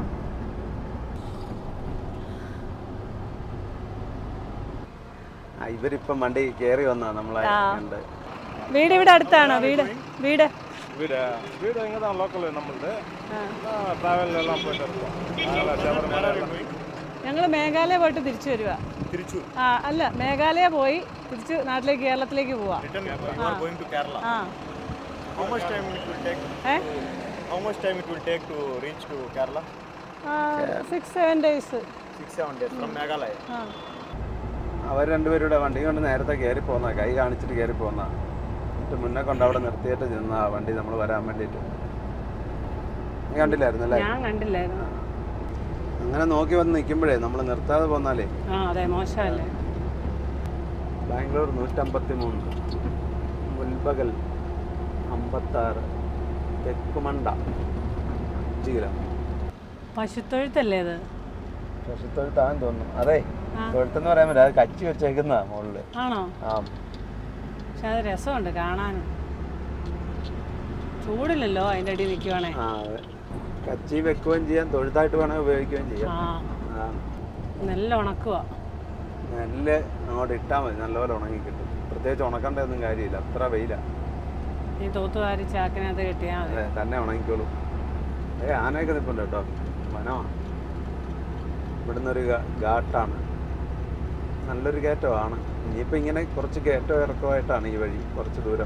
ആ ഇവരിപ്പം വണ്ടി കയറി വന്നാ നമ്മളെ ആ. കണ്ട് വീട് ഇവിടെ അടുത്താണോ വീട് വീട് വീട് വീട് ഇങ്ങനെ ലോക്കൽ നമ്മളുടെ ട്രാവലിലെല്ലാം പോയിട്ട് ഇറക്കും ഞങ്ങൾ മേഘാലയ പോയിട്ട് തിരിച്ചു വരുക തിരിച്ചു ആ അല്ല മേഘാലയ പോയി തിരിച്ച് നാട്ടിലേക്ക് കേരളത്തിലേക്ക് പോവാ going to Kerala. ആ How much time it will take? ഏ How much time it will take to reach to Kerala? Six seven days Six seven days from Meghalaya. ആ അവർ രണ്ടുപേരുടെ വണ്ടി കൊണ്ട് നേരത്തെ കയറി പോന്ന കൈ കാണിച്ചിട്ട് കയറി പോന്ന എന്നിട്ട് മുന്നേ കൊണ്ട് അവിടെ നിർത്തിയിട്ട് നിന്ന വണ്ടി നമ്മൾ വരാൻ വേണ്ടിയിട്ട് നീ കണ്ടില്ലായിരുന്നല്ലേ ഞാൻ കണ്ടില്ലായിരുന്നു അങ്ങനെ നോക്കി വന്ന് നിൽക്കുമ്പോഴേ നമ്മൾ നിർത്താതെ പോന്നാലേ ആ അതെ മോശമല്ലേ ബാംഗ്ലൂർ നൂറ്റമ്പത്തി മൂന്ന് മുൽബഗൽ അമ്പത്താറ് തെക്കുമണ്ട അഞ്ച് കിലോ പശുത്തൊഴുത്തല്ലേ അത് പശുത്തൊഴുത്താൻ തോന്നുന്നു അതെ ആ. തൊഴുത്തെന്ന് പറയാൻ പറ്റില്ല അത് കച്ചി വെച്ചേക്കുന്ന മുകളില് ആണോ ആ പക്ഷെ അത് രസമുണ്ട് കാണാനും ചൂടില്ലല്ലോ അതിൻ്റെ അടി നിൽക്കുവാണേ ആ അതെ കച്ചി വെക്കുകയും ചെയ്യാം തൊഴുത്തായിട്ട് വേണമെങ്കിൽ ഉപയോഗിക്കുകയും ചെയ്യാം ആ ആ നല്ല ഉണക്കുക നെല്ല് അങ്ങോട്ട് ഇട്ടാൽ മതി നല്ലപോലെ ഉണങ്ങി കിട്ടും പ്രത്യേകിച്ച് ഉണക്കേണ്ട ഒന്നും കാര്യമില്ല അത്ര വെയില ഈ തൂത്തുവാരി ചാക്കിനകത്ത് കെട്ടിയാൽ മതി അതെ തന്നെ ഉണങ്ങിക്കോളും ഏ ആനയൊക്കെ നിൽപ്പുണ്ട് കേട്ടോ വനമാണ് ഇവിടുന്ന് ഒരു ഘാട്ടാണ് നല്ലൊരു കയറ്റമാണ് ഇനിയിപ്പോൾ ഇങ്ങനെ കുറച്ച് കയറ്റം ഇറക്കമായിട്ടാണ് ഈ വഴി കുറച്ച് ദൂരം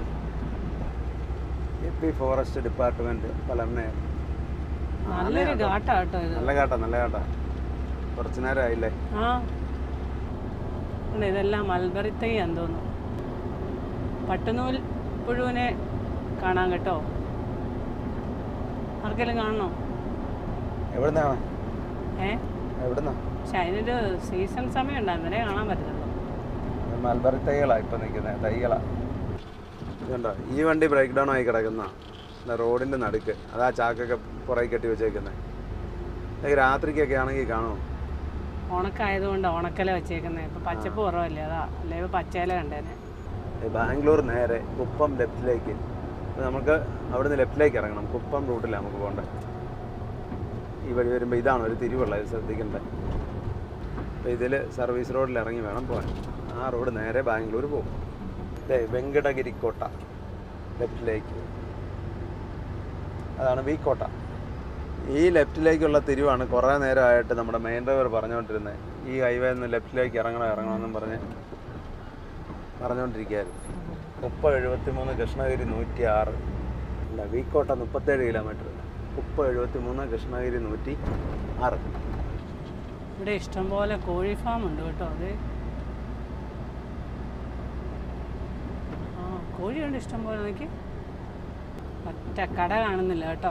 എ പി ഫോറസ്റ്റ് ഡിപ്പാർട്ട്മെൻറ്റ് പലമ്മ നല്ലൊരു ഘാട്ടാ കേട്ടോ ഇത് നല്ല കാട്ടാ നല്ല കാട്ടാ കുറച്ച് നേരം ആയില്ലേ ആ ഉണ്ട്, ഇതെല്ലാം മൽബറി തൈയാന്ന് തോന്നുന്നു പട്ടുനൂൽ പുഴുവിനെ കാണാൻ കേട്ടോ ആർക്കെങ്കിലും കാണണോ എവിടുന്നാണ് ഏ എവിടുന്നാ പക്ഷെ അതിനൊരു സീസൺ സമയം ഉണ്ട് അന്നേരം കാണാൻ പറ്റുന്നുള്ളൂ മൽബറി തൈകളാണ് ഇപ്പം നിൽക്കുന്നത് തൈകളാ ഇതുണ്ടോ ഈ വണ്ടി ബ്രേക്ക് ഡൗൺ ആയി കിടക്കുന്ന റോഡിൻ്റെ നടുക്ക് അതാ ചാക്കൊക്കെ പുറകെ കെട്ടി വെച്ചേക്കുന്നത് ഇതൊക്കെ രാത്രിക്കൊക്കെ ആണെങ്കിൽ കാണുമോ ഉണക്കായതുകൊണ്ട് ഉണക്കല വെച്ചേക്കുന്നത് ഇപ്പം പച്ചപ്പ് കുറവല്ലേ അതാ അല്ലെ ഇപ്പം പച്ചയില കണ്ടേനെ ഈ ബാംഗ്ലൂർ നേരെ കുപ്പം ലെഫ്റ്റിലേക്ക് ഇപ്പൊ നമുക്ക് അവിടുന്ന് ലെഫ്റ്റിലേക്ക് ഇറങ്ങണം കുപ്പം റൂട്ടിലാണ് നമുക്ക് പോകേണ്ടത് ഈ വഴി വരുമ്പോൾ ഇതാണ് ഒരു തിരിവുള്ളത് ഇത് ശ്രദ്ധിക്കേണ്ടത് അപ്പോൾ ഇതിൽ സർവീസ് റോഡിൽ ഇറങ്ങി വേണം പോകാൻ ആ റോഡ് നേരെ ബാംഗ്ലൂർ പോകും ഇതേ വെങ്കടഗിരി കോട്ട ലെഫ്റ്റിലേക്ക് അതാണ് വി കോട്ട ഈ ലെഫ്റ്റിലേക്കുള്ള തിരിവാണ് കുറേ നേരമായിട്ട് നമ്മുടെ മെയിൻ ഡ്രൈവർ പറഞ്ഞുകൊണ്ടിരുന്നത് ഈ ഹൈവേ നിന്ന് ലെഫ്റ്റിലേക്ക് ഇറങ്ങണം ഇറങ്ങണമെന്നും പറഞ്ഞ് പറഞ്ഞുകൊണ്ടിരിക്കുകയായിരുന്നു മുപ്പത് എഴുപത്തി മൂന്ന് കൃഷ്ണഗിരി നൂറ്റി ആറ് അല്ല വീക്കോട്ട മുപ്പത്തേഴ് കിലോമീറ്റർ മുപ്പത് എഴുപത്തി മൂന്ന് കൃഷ്ണഗിരി നൂറ്റി ആറ് ഇവിടെ ഇഷ്ടംപോലെ കോഴി ഫാം ഉണ്ട് കേട്ടോ അത് ആ കോഴിയുണ്ട് ഇഷ്ടംപോലെ നോക്കി ഒറ്റ കട കാണുന്നില്ല കേട്ടോ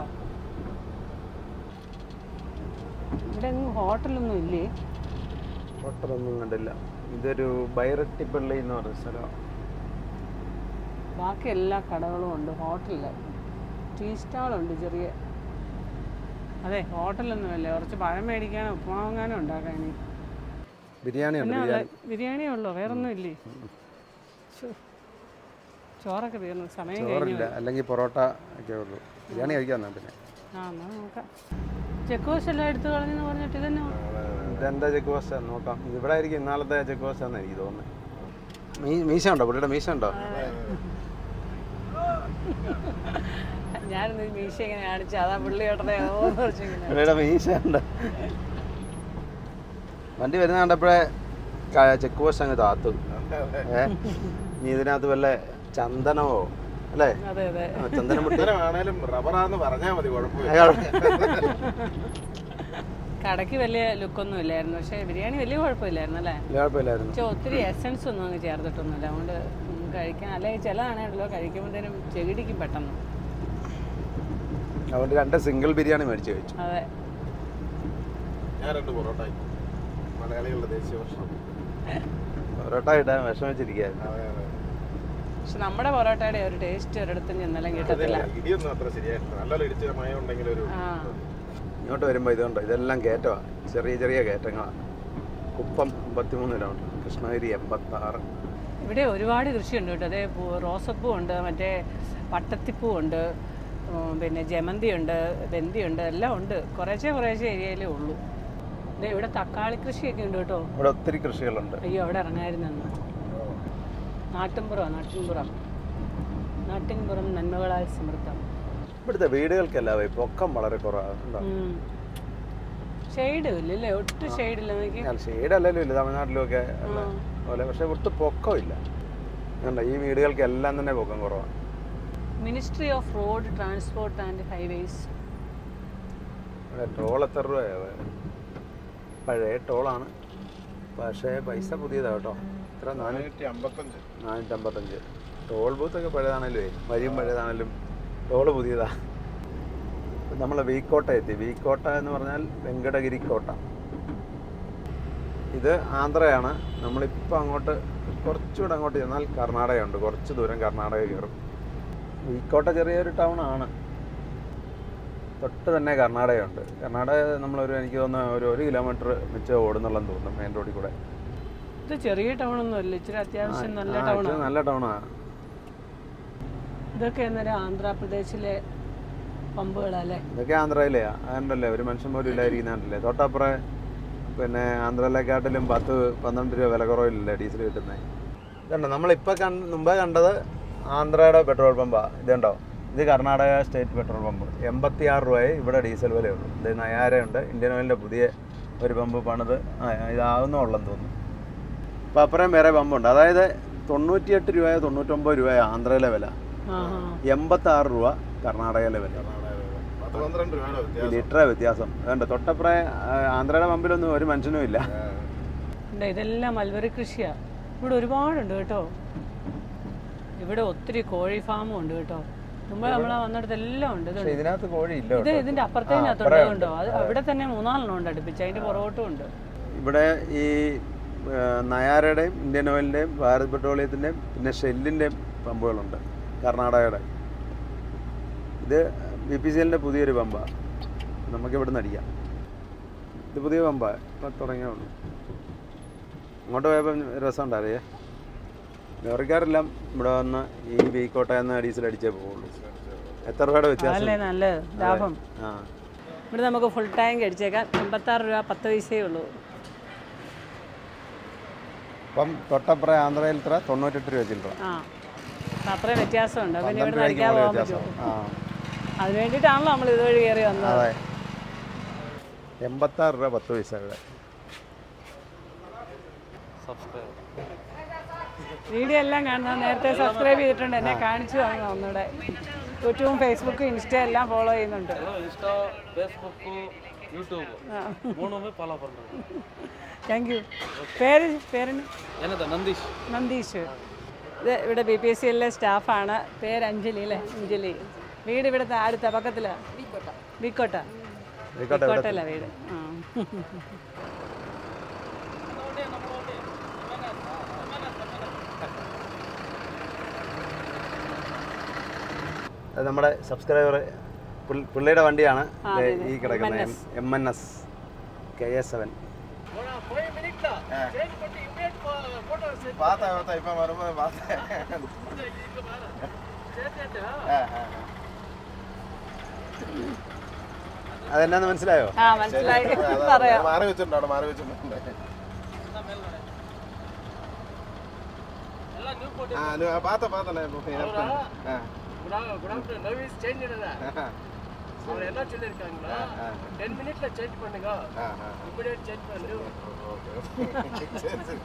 ഇവിടെ എങ്ങും ഹോട്ടലൊന്നും ഇല്ലേ ഹോട്ടലൊന്നും കണ്ടില്ല ഇതൊരു ബൈറട്ടിപ്പള്ളി എന്ന് പറയുന്ന സ്ഥലമാണ് ബാക്കി എല്ലാ കടകളും ഉണ്ട് ഹോട്ടലില്ല ടീ സ്റ്റാളുണ്ട് ചെറിയ അതെ ഹോട്ടലൊന്നുമല്ല കുറച്ച് പഴം മേടിക്കാനോ ഉപ്പുമാവങ്ങാനോ ഉണ്ടാക്കാൻ ഇനി ബിരിയാണി ഉണ്ട് പിന്നെ ബിരിയാണി ബിരിയാണിയേ ഉള്ളൂ വേറൊന്നും ഇല്ലേ ശ്ശോ. ചോറൊക്കെ തീർന്നു സമയം കഴിഞ്ഞു ചോറില്ല അല്ലെങ്കിൽ പൊറോട്ട ഒക്കെ ഉള്ളൂ ബിരിയാണി കഴിക്കാൻ പിന്നെ ആ എന്നാ നോക്കാം ചെക്കോസ് എല്ലാം എടുത്തു കളഞ്ഞെന്ന് പറഞ്ഞിട്ട് ഇതന്നെ ഇതെന്താ ചെക്ക് പോസ്റ്റ് നോക്കാം ഇവിടെ ആയിരിക്കും ഇന്നാളത്തെ ചെക്ക് പോസ്റ്റ് ആണെന്ന് എനിക്ക് തോന്നുന്നത് മീ മീശ ഉണ്ടോ പുള്ളിയുടെ മീശ ഉണ്ടോ ഞാനിന്ന് മീശ ഇങ്ങനെ കാണിച്ചു അതാ പുള്ളി കേട്ടതേ ഓന്ന് കുറച്ചിങ്ങനെ പുള്ളിയുടെ മീശ ഉണ്ട് വണ്ടി വരുന്ന കണ്ടപ്പോഴേ ചെക്ക് പോസ്റ്റ് അങ്ങ് താത്തു ഏ നീ ഇതിനകത്ത് വല്ല ചന്ദനമോ അല്ലേ അതെ അതെ ആ, ചന്ദനം മുട്ടി ആണേലും റബ്ബറാന്ന് പറഞ്ഞാൽ മതി കുഴപ്പമില്ല അയാൾ കടയ്ക്ക് വലിയ ലുക്കൊന്നും ഇല്ലായിരുന്നു പക്ഷേ ബിരിയാണി വലിയ കുഴപ്പമില്ലായിരുന്നു അല്ലേ കുഴപ്പമില്ലായിരുന്നു പക്ഷെ ഒത്തിരി എസൻസ് ഒന്നും അങ്ങ് ചേർത്തിട്ടൊന്നുമില്ല അതുകൊണ്ട് ഉം കഴിക്കാൻ അല്ലെങ്കിൽ ചിലതാണല്ലോ കഴിക്കുമ്പോഴത്തേനും ചെകിടിക്കും പെട്ടെന്ന് അതുകൊണ്ട് രണ്ട് സിംഗിൾ ബിരിയാണി മേടിച്ച് കഴിച്ചു അതെ ഞാൻ രണ്ട് പൊറോട്ട മലയാളികളുടെ ദേശീയ ഭക്ഷണം പൊറോട്ട ഇടാൻ വിഷമിച്ചിരിക്കുകയായിരുന്നു അതെ അതെ പക്ഷെ നമ്മുടെ പൊറോട്ടയുടെ ഒരു ടേസ്റ്റ് ഒരിടത്തും ചെന്നാലും കിട്ടത്തില്ല ഇടിയൊന്നും അത്ര ശരിയായിട്ടില്ല നല്ല ഇടിച്ച മയം ഉണ്ടെങ്കിൽ ഒരു ആ ഇങ്ങോട്ട് വരുമ്പോൾ ഇതുണ്ടോ ഇതെല്ലാം കയറ്റമാണ് ചെറിയ ചെറിയ കയറ്റങ്ങളാണ് കുപ്പം അമ്പത്തിമൂന്ന് കിലോമീറ്റർ കൃഷ്ണഗിരി എൺപത്താറ് ഇവിടെ ഒരുപാട് കൃഷിയുണ്ട് കേട്ടോ അതേ പൂ- റോസപ്പൂ ഉണ്ട് മറ്റേ പട്ടത്തിപ്പൂ ഉണ്ട് ഉം, പിന്നെ ജമന്തി ഉണ്ട് ബന്തി ഉണ്ട് എല്ലാം ഉണ്ട് കുറേശ്ശെ കുറേശ്ശെ ഏരിയയിലേ ഉള്ളൂ ദേ ഇവിടെ തക്കാളി കൃഷിയൊക്കെ ഉണ്ട് കേട്ടോ ഇവിടെ ഒത്തിരി കൃഷികളുണ്ട് അയ്യോ അവിടെ ഇറങ്ങായിരുന്നെന്ന് നാട്ടിൻപുറം നാട്ടിൻപുറം നാട്ടിൻപുറം നന്മകളാൽ സമൃദ്ധം ഇവിടുത്തെ വീടുകൾക്കെല്ലാം ഈ പൊക്കം വളരെ കുറവാണ് ഷെയ്ഡ് ഇല്ലല്ലേ ഒട്ടും ഷെയ്ഡ് ഇല്ല നോക്കി ഞാൻ ഷെയ്ഡല്ലല്ലോ ഇല്ല തമിഴ്നാട്ടിലും ഒക്കെ ഉള്ള പോലെ പക്ഷെ ഒട്ടും പൊക്കമില്ല കണ്ടോ ഈ വീടുകൾക്കെല്ലാം തന്നെ പൊക്കം കുറവാണ് ministry of road transport and highways ഇവിടെ ടോൾ എത്ര രൂപയാണ് പഴയ ടോളാണ് പക്ഷേ പൈസ പുതിയതാണ് കേട്ടോ ഇത്ര നാനൂറ്റി നാനൂറ്റി അമ്പത്തഞ്ച് നാനൂറ്റമ്പത്തഞ്ച് ടോൾ ബൂത്തൊക്കെ പഴയതാണല്ലോ വഴിയും പഴയതാണേലും ടോള് പുതിയതാ നമ്മൾ വീക്കോട്ട എത്തി വീക്കോട്ട എന്ന് പറഞ്ഞാൽ വെങ്കടഗിരി കോട്ട ഇത് ആന്ധ്രയാണ് നമ്മളിപ്പോൾ അങ്ങോട്ട് കുറച്ചുകൂടെ അങ്ങോട്ട് ചെന്നാൽ കർണാടകയുണ്ട് കുറച്ച് ദൂരം കർണാടക കയറും വീക്കോട്ട ചെറിയൊരു ടൗൺ ആണ് തൊട്ട് തന്നെ കർണാടകയുണ്ട് കർണാടക നമ്മളൊരു എനിക്ക് തോന്നുന്നു ഒരു ഒരു കിലോമീറ്റർ വെച്ച് ഓടുന്നുള്ളെന്ന് തോന്നുന്നു മെയിൻ റോഡിൽ കൂടെ ഇത് ചെറിയ ടൗൺ ഒന്നും അല്ല ഇച്ചിരി അത്യാവശ്യം നല്ല ആ, ടൗൺ ഇത് നല്ല ടൗണാണ് ഇതൊക്കെ അന്നേരം ആന്ധ്രാപ്രദേശിലെ പമ്പുകളല്ലേ ഇതൊക്കെ ആന്ധ്രയിലെയാ അതുകൊണ്ടല്ലേ ഒരു മനുഷ്യൻ പോലും ഇല്ലായിരിക്കുന്നുണ്ടല്ലേ തൊട്ടപ്പുറം പിന്നെ ആന്ധ്രയിലെക്കാട്ടിലും പത്ത് പന്ത്രണ്ട് രൂപ വില കുറവില്ലല്ലേ ഡീസൽ കിട്ടുന്നത് ഇതുണ്ടോ നമ്മളിപ്പോൾ കണ്ട് മുമ്പേ കണ്ടത് ആന്ധ്രയുടെ പെട്രോൾ പമ്പാ ഇതുണ്ടോ ഇത് കർണാടക സ്റ്റേറ്റ് പെട്രോൾ പമ്പ് എൺപത്തി ആറ് രൂപയെ ഇവിടെ ഡീസൽ വിലയുള്ളൂ ഇത് നയാരയുണ്ട് ഇന്ത്യൻ ഓയിലിൻ്റെ പുതിയ ഒരു പമ്പ് പണിത് ആ ഇതാവുന്നേ ഉള്ളെന്ന് തോന്നുന്നു അപ്പോൾ അപ്പുറം വേറെ പമ്പുണ്ട് അതായത് തൊണ്ണൂറ്റിയെട്ട് രൂപയോ തൊണ്ണൂറ്റൊമ്പത് രൂപയോ ആന്ധ്രയിലെ വില ആ ആ എൺപത്താറ് രൂപ കർണാടകയിലെ വില പത്ത് പന്ത്രണ്ട് രൂപയുടെ ഈ വ്യത്യാസം ലിറ്ററെ വ്യത്യാസം അതുകൊണ്ട് തൊട്ടപ്പുറ ആന്ധ്രയുടെ പമ്പിലൊന്നും ഒരു മനുഷ്യനും ഇല്ല ഉണ്ട് ഇതെല്ലാം മൽബറി കൃഷിയാ ഇവിടെ ഒരുപാടുണ്ട് കേട്ടോ ഇവിടെ ഒത്തിരി കോഴി ഫാമും ഉണ്ട് കേട്ടോ മുമ്പ് നമ്മളെ വന്നിടത്ത് എല്ലാം ഉണ്ട് പക്ഷെ ഇതുണ്ട് ഇതിനകത്ത് കോഴി ഇല്ല ഇത് കേട്ടോ. ഇതിന്റെ ആ, അപ്പുറത്തേനകത്തുണ്ട് അപ്പുറേ ഉണ്ടോ അത് അവിടെ തന്നെ മൂന്നാലെണ്ണം ഉണ്ട് അടുപ്പിച്ച് അതിന്റെ പുറകോട്ടും ഉണ്ട് ഇവിടെ ഈ ആ, നയാരയുടെയും ഇന്ത്യൻ ഓയിലിൻ്റെയും ഭാരത് പെട്രോളിയത്തിൻ്റെയും പിന്നെ ഷെല്ലിൻ്റെയും പമ്പുകളുണ്ട് കർണാടകയുടെ ഇത് ബി പി സി എല്ലിൻ്റെ പുതിയൊരു പമ്പാണ് നമുക്ക് ഇവിടെ നിന്ന് അടിക്കാം ഇത് പുതിയ പമ്പാണ് ഇപ്പം തുടങ്ങിയേ ഉള്ളൂ അങ്ങോട്ട് പോയപ്പോൾ രസമുണ്ടാറിയേ ലോറിക്കാരെല്ലാം ഇവിടെ വന്ന് ഈ വീക്കോട്ടയിൽ നിന്ന് ഡീസൽ അടിച്ചേ പോവുള്ളൂ എത്ര രൂപയുടെ വ്യത്യാസം അതല്ലേ നല്ല ലാഭം ആ ഇവിടെ നമുക്ക് ഫുൾ ടാങ്ക് അടിച്ചേക്കാം എൺപത്താറ് രൂപ പത്ത് പൈസയേ ഉള്ളൂ അപ്പം തൊട്ടപ്പുറം ആന്ധ്രയിൽ ഇത്ര തൊണ്ണൂറ്റെട്ട് രൂപ ചില്ലറ ആ അപ്പം അത്രയും വ്യത്യാസമുണ്ട് പിന്നെ പന്ത്രണ്ട് ഇവിടെ രൂപയ്ക്ക് അടിക്കാൻ മുകളിൽ പോകാൻ വ്യത്യാസം പറ്റുമോ ആ അതിന് വേണ്ടിയിട്ടാണല്ലോ നമ്മൾ ഇതുവഴി കയറി വന്നത് അതെ എൺപത്താറ് രൂപ പത്ത് പൈസ ഇവിടെ വീഡിയോ എല്ലാം കാണുന്നത് നേരത്തെ സബ്സ്ക്രൈബ് ചെയ്തിട്ടുണ്ട് എന്നെ കാണിച്ചു തന്നു ഒന്നുകൂടെ യൂട്യൂബും ഫേസ്ബുക്കും ഇൻസ്റ്റ എല്ലാം ഫോളോ ചെയ്യുന്നുണ്ട് இன்ஸ்டா ஃபேஸ்புக்கு யூடியூப் மூணுமே ஃபாலோ பண்ணுறேன் താങ്ക് യു പേര് പേരിന് என்னது நந்தீஷ் നന്ദീഷ് ഇത് ഇവിടെ ബി പി എസ് സി എല്ലിലെ സ്റ്റാഫാണ് പേര് അഞ്ജലി അല്ലേ അഞ്ജലി വീട് ഇവിടുത്തെ അടുത്ത പക്കത്തിലാണ് ബിക്കോട്ട ആയിക്കോട്ടെ ഇവിടെ ബിക്കോട്ടല്ല വീട് ആ അത് നമ്മുടെ സബ്സ്ക്രൈബർ പുള്ളിയുടെ വണ്ടിയാണ് ആ, ദേ അതെ, അതെ. ഈ കിടക്കുന്ന MNS. M N S K S seven பார்த்தேன் பார்த்தேன் இப்போ வரும்போது பார்த்தேன் ஆ, ஆ, ஆ. അതെന്നാന്ന് മനസ്സിലായോ ആ മനസ്സിലായി அதான் പറയാം மாறி வச்சிருந்தோம் അവിടെ മാറി വെച്ചിട്ടുണ്ട് ആ നി- ആ, പാത്ത പാത്തண்ணே இப்போ ஆ அவர் என்ன சொல்லியிருக்காங்களா டென் மினிட்ல சேஞ்ச் பண்ணுங்க ஆ ஆ இமிடியேட் சேஞ்ச் பண்ணு சரி சரி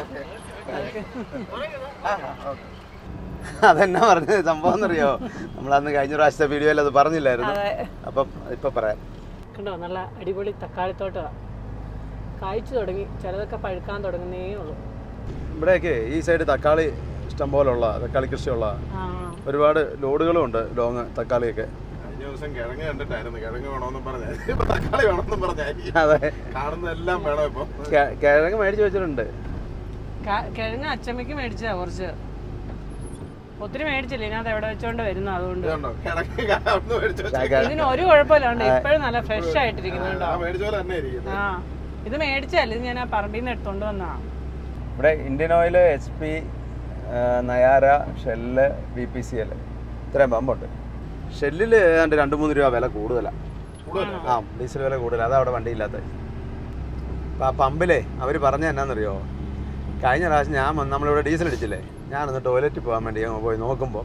ஓகே ആ ഓക്കെ അതെന്നാ പറഞ്ഞത് സംഭവം എന്നറിയോ നമ്മളന്ന് കഴിഞ്ഞ പ്രാവശ്യത്തെ വീഡിയോയിൽ അത് പറഞ്ഞില്ലായിരുന്നു അതെ അപ്പം ഇപ്പം പറയാം കണ്ടോ നല്ല അടിപൊളി തക്കാളിത്തോട്ടമാണ് കായ്ച്ചു തുടങ്ങി ചിലതൊക്കെ പഴുക്കാൻ തുടങ്ങുന്നേ ഉള്ളൂ ഇവിടെയൊക്കെ ഈ സൈഡ് തക്കാളി ഇഷ്ടം പോലുള്ള തക്കാളി കൃഷിയുള്ള ആ ഒരുപാട് ലോഡുകളും ഉണ്ട് ലോങ് തക്കാളിയൊക്കെ കഴിഞ്ഞ ദിവസം കിഴങ്ങ് കണ്ടിട്ടായിരുന്നു കിഴങ്ങ് വേണമെന്നും പറഞ്ഞ ഇപ്പൊ തക്കാളി വേണമെന്നും പറഞ്ഞ അതെ കാണുന്നതെല്ലാം വേണം ഇപ്പൊ കെ- കിഴങ്ങ് മേടിച്ച് വെച്ചിട്ടുണ്ട് ക- കിഴങ്ങ് അച്ചമ്മയ്ക്ക് മേടിച്ചതാ കുറച്ച് ഒത്തിരി മേടിച്ചില്ല ഇതിനകത്ത് എവിടെ വെച്ചോണ്ട് വരുന്നു അതുകൊണ്ട് ഇതുണ്ടോ കിഴങ്ങ് കാണുന്ന മേടിച്ചു ചായ- ഇതിന് ഒരു കുഴപ്പമില്ലാണ്ട് ഇപ്പോഴും നല്ല ഫ്രഷ് ആയിട്ടിരിക്കുന്നു കേട്ടോ ആ മേടിച്ച പോലെ തന്നെ ഇരിക്കുന്നത് ആ ഇത് മേടിച്ചല്ല ഇത് ഞാൻ ആ പറമ്പിൽ നിന്ന് എടുത്തോണ്ട് വന്നാ ഇവിടെ Indian oil H P Nayara Shell B P C L ഇത്രയും പമ്പുണ്ട് ഷെല്ലിൽ ഏതാണ്ട് രണ്ട് മൂന്ന് രൂപ വില കൂടുതലാണ് ആ ഡീസൽ വില കൂടുതലാണ് അതാ അവിടെ വണ്ടിയില്ലാത്തത് അപ്പം ആ പമ്പിലേ അവർ പറഞ്ഞ എന്നാന്നറിയോ കഴിഞ്ഞ പ്രാവശ്യം ഞാൻ വന്ന് നമ്മളിവിടെ ഡീസൽ അടിച്ചില്ലേ ഞാനൊന്ന് ടോയ്ലറ്റിൽ പോകാൻ വേണ്ടി അങ്ങ് പോയി നോക്കുമ്പോൾ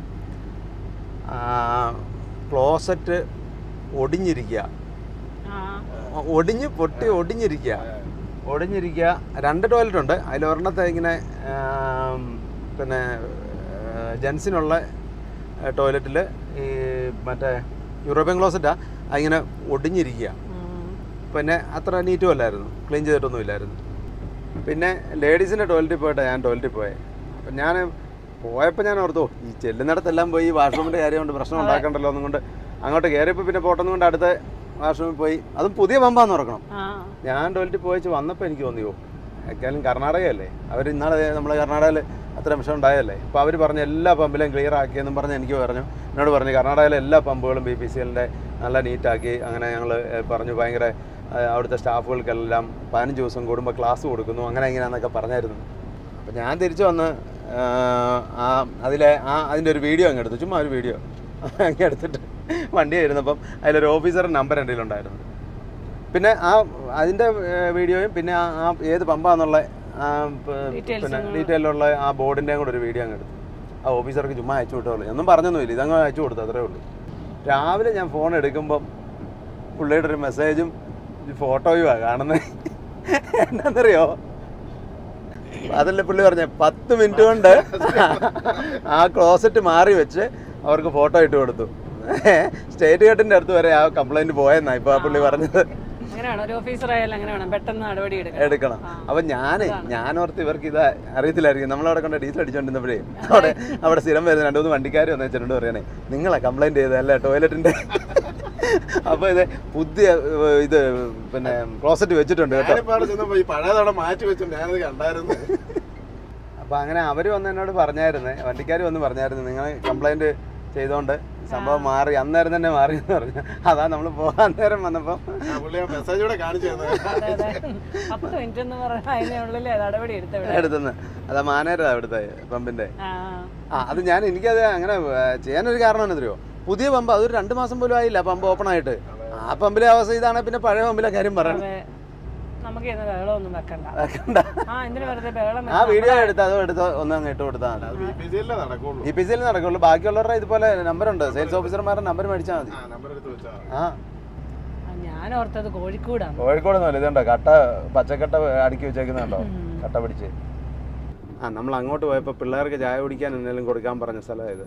ക്ലോസറ്റ് ഒടിഞ്ഞിരിക്കുക ആ ഒടിഞ്ഞ് പൊട്ടി ഒടിഞ്ഞിരിക്കുക ഒടിഞ്ഞിരിക്കുക രണ്ട് ടോയ്ലറ്റ് ഉണ്ട് അതിൽ ഒരെണ്ണത്തെ ഇങ്ങനെ ആം, പിന്നെ ജെൻസിനുള്ള ടോയ്ലറ്റിൽ ഈ മറ്റേ യൂറോപ്യൻ ക്ലോസറ്റാ അതിങ്ങനെ ഒടിഞ്ഞിരിക്കുക ഉം. പിന്നെ അത്ര നീറ്റും അല്ലായിരുന്നു ക്ലീൻ ചെയ്തിട്ടൊന്നും ഇല്ലായിരുന്നു പിന്നെ ലേഡീസിൻ്റെ ടോയ്ലറ്റിൽ പോയിട്ടാണ് ഞാൻ ടോയ്ലറ്റിൽ പോയത് അപ്പം ഞാൻ പോയപ്പോൾ ഞാൻ ഓർത്തു ഈ ചെല്ലുന്നിടത്തെല്ലാം പോയി ഈ വാഷ്റൂമിൻ്റെ കാര്യം കൊണ്ട് പ്രശ്നം ഉണ്ടാക്കണ്ടല്ലോ എന്നും കൊണ്ട് അങ്ങോട്ട് കയറിയപ്പോൾ പിന്നെ പോട്ടെന്നും കൊണ്ട് അടുത്ത വാഷ്റൂമിൽ പോയി അതും പുതിയ പമ്പാന്ന് ഓർക്കണം ആ ഞാൻ ടോയ്ലറ്റിൽ പോയിച്ച് വന്നപ്പോൾ എനിക്ക് തോന്നിയോ എക്കാലും കർണാടകയല്ലേ അവർ ഇന്നാളെ നമ്മൾ കർണാടകയിൽ അത്ര വിഷയം ഉണ്ടായതല്ലേ അപ്പോൾ അവർ പറഞ്ഞ എല്ലാ പമ്പിലും ക്ലിയർ ആക്കിയെന്നും പറഞ്ഞ് എനിക്ക് പറഞ്ഞു എന്നോട് പറഞ്ഞു കർണാടകയിലെ എല്ലാ പമ്പുകളും ബി പി സി എല്ലിൻ്റെ നല്ല നീറ്റാക്കി അങ്ങനെ ഞങ്ങൾ പറഞ്ഞു ഭയങ്കര ആ, അവിടുത്തെ സ്റ്റാഫുകൾക്കെല്ലാം പതിനഞ്ച് ദിവസം കൂടുമ്പോൾ ക്ലാസ് കൊടുക്കുന്നു അങ്ങനെ ഇങ്ങനെയാന്നൊക്കെ പറഞ്ഞായിരുന്നു അപ്പോൾ ഞാൻ തിരിച്ചു വന്ന് ആ, ആ അതിലെ ആ അതിൻ്റെ ഒരു വീഡിയോ അങ്ങ് എടുത്തു ചുമ്മാ ഒരു വീഡിയോ അങ്ങ് എടുത്തിട്ട് വണ്ടി ആയിരുന്നപ്പം അതിലൊരു ഓഫീസറുടെ നമ്പർ എൻ്റെ കയ്യിലുണ്ടായിരുന്നു പിന്നെ ആ അതിൻ്റെ വീഡിയോയും പിന്നെ ആ ആ ഏത് പമ്പാന്നുള്ള ആ പ- Details പിന്നെ ഒന്ന് ഡീറ്റെയിലുള്ള ആ ബോർഡിൻ്റെയും കൂടെ ഒരു വീഡിയോ അങ്ങ് എടുത്തു ആ ഓഫീസർക്ക് ചുമ്മാ അയച്ചു വിട്ടോളൂ ഒന്നും പറഞ്ഞൊന്നുമില്ല ഇതങ്ങ് അയച്ചു കൊടുത്തു അത്രേ ഉള്ളൂ രാവിലെ ഞാൻ ഫോൺ എടുക്കുമ്പം പുള്ളിയുടെ ഒരു മെസ്സേജും ഫോട്ടോയുമാണ് കാണുന്നത് എന്നാന്നറിയോ അതല്ലേ പുള്ളി പറഞ്ഞ പത്ത് മിനിറ്റ് കൊണ്ട് ആ ക്ലോസറ്റ് മാറി വെച്ച് അവർക്ക് ഫോട്ടോ ഇട്ട് കൊടുത്തു സ്റ്റേറ്റ് ഗേറ്റിന്റെ അടുത്ത് വരെ ആ കംപ്ലൈന്റ് പോയെന്നാ ഇപ്പൊ ആ പുള്ളി പറഞ്ഞത് അങ്ങനെയാണ് ഒരു ഓഫീസർ ആയാലും അങ്ങനെ വേണം പെട്ടെന്ന് നടപടി എടുക്കണം എടുക്കണം അപ്പൊ ഞാന് ഞാനോർത്ത് ഇവർക്ക് ഇത് അറിയത്തില്ലായിരിക്കും നമ്മളവിടെ കൊണ്ട് ഡീസൽ അടിച്ചോണ്ടിരുന്നപ്പോഴേ അവിടെ അവിടെ സ്ഥിരം വരുന്ന രണ്ടു മൂന്ന് വണ്ടിക്കാർ വന്നു വെച്ചിട്ടുണ്ട് പറയണേ നിങ്ങളെ കംപ്ലൈന്റ് ചെയ്തല്ലേ ടോയ്ലറ്റിന്റെ അപ്പൊ ഇത് പുതിയ ഏർ, ഇത് പിന്നെ ക്ലോസറ്റ് വെച്ചിട്ടുണ്ട് കേട്ടോ ഞാനിപ്പോ അവിടെ ചെന്നപ്പോ ഈ പഴയതവിടെ മാറ്റി വെച്ചു ഞാനത് കണ്ടായിരുന്നു അപ്പൊ അങ്ങനെ അവര് വന്ന് എന്നോട് പറഞ്ഞായിരുന്നേ വണ്ടിക്കാർ വന്ന് പറഞ്ഞായിരുന്നു നിങ്ങൾ കംപ്ലൈന്റ് ചെയ്തോണ്ട് സംഭവം മാറി അന്നേരം തന്നെ മാറി എന്ന് പറഞ്ഞു അതാ നമ്മൾ പോകാൻ നേരം വന്നപ്പോ ആ പുള്ളി ആ മെസ്സേജ് കൂടെ കാണിച്ചു തന്നെ അതെ അതെ പത്ത് മിനിറ്റ് എന്ന് പറഞ്ഞാൽ അതിനുള്ളിൽ നടപടി എടുത്ത എടുത്തുനിന്ന് അതാ മാനേജറാ അവിടുത്തെ പമ്പിന്റെ ആ ആ അത് ഞാൻ എനിക്കത് അങ്ങനെ ഏ, ചെയ്യാനൊരു കാരണം എന്നറിയോ പുതിയ പമ്പ് അതൊരു രണ്ട് മാസം പോലും ആയില്ല പമ്പ് ഓപ്പൺ ആയിട്ട് ആ പമ്പിലെ അവസ്ഥ ഇതാണ് പിന്നെ പഴയ പമ്പിലെ കാര്യം പറയണം അതെ നമുക്ക് ഇന്ന് ബഹളമൊന്നും വെക്കണ്ട കണ്ട ആ എന്തിനു വെറുതെ ബഹളം ആ വെച്ച് വീഡിയോ എടുത്ത് അതോ എടുത്ത് ഒന്ന് അങ്ങ് ഇട്ട് കൊടുത്താൽ മതി അത് ബി പി സിയിലേ നടക്കുള്ളൂ ഇ പി സിയിൽ നടക്കുള്ളൂ ബാക്കിയുള്ളവരുടെ ഇതുപോലെ നമ്പറുണ്ട് സെയിൽസ് ഓഫീസർമാരുടെ നമ്പർ മേടിച്ചാൽ മതി ആ നമ്പർ എടുത്ത് വെച്ചാൽ ആ ആ, ഞാൻ ഓർത്തത് കോഴിക്കോടാണ് കോഴിക്കോട് ഒന്നുമല്ല ഇതുണ്ടോ കട്ട പച്ചക്കട്ട അടുക്കി വെച്ചേക്കുന്നുണ്ടോ കട്ട പിടിച്ച് ആ നമ്മൾ അങ്ങോട്ട് പോയപ്പോൾ പിള്ളേർക്ക് ചായ കുടിക്കാൻ എന്തെങ്കിലും കൊടുക്കാൻ പറഞ്ഞ സ്ഥലം ഇത്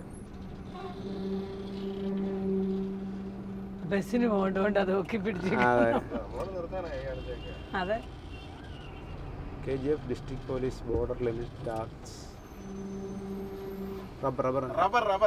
ബസ്സിന് പോകണ്ടോണ്ട് അത് നോക്കി പിടിച്ച് അതെ നമ്മളോട് നിർത്താനായി കാണിച്ചേക്ക് അതെ K G F district police border limit tax rubber rubber rubber rubber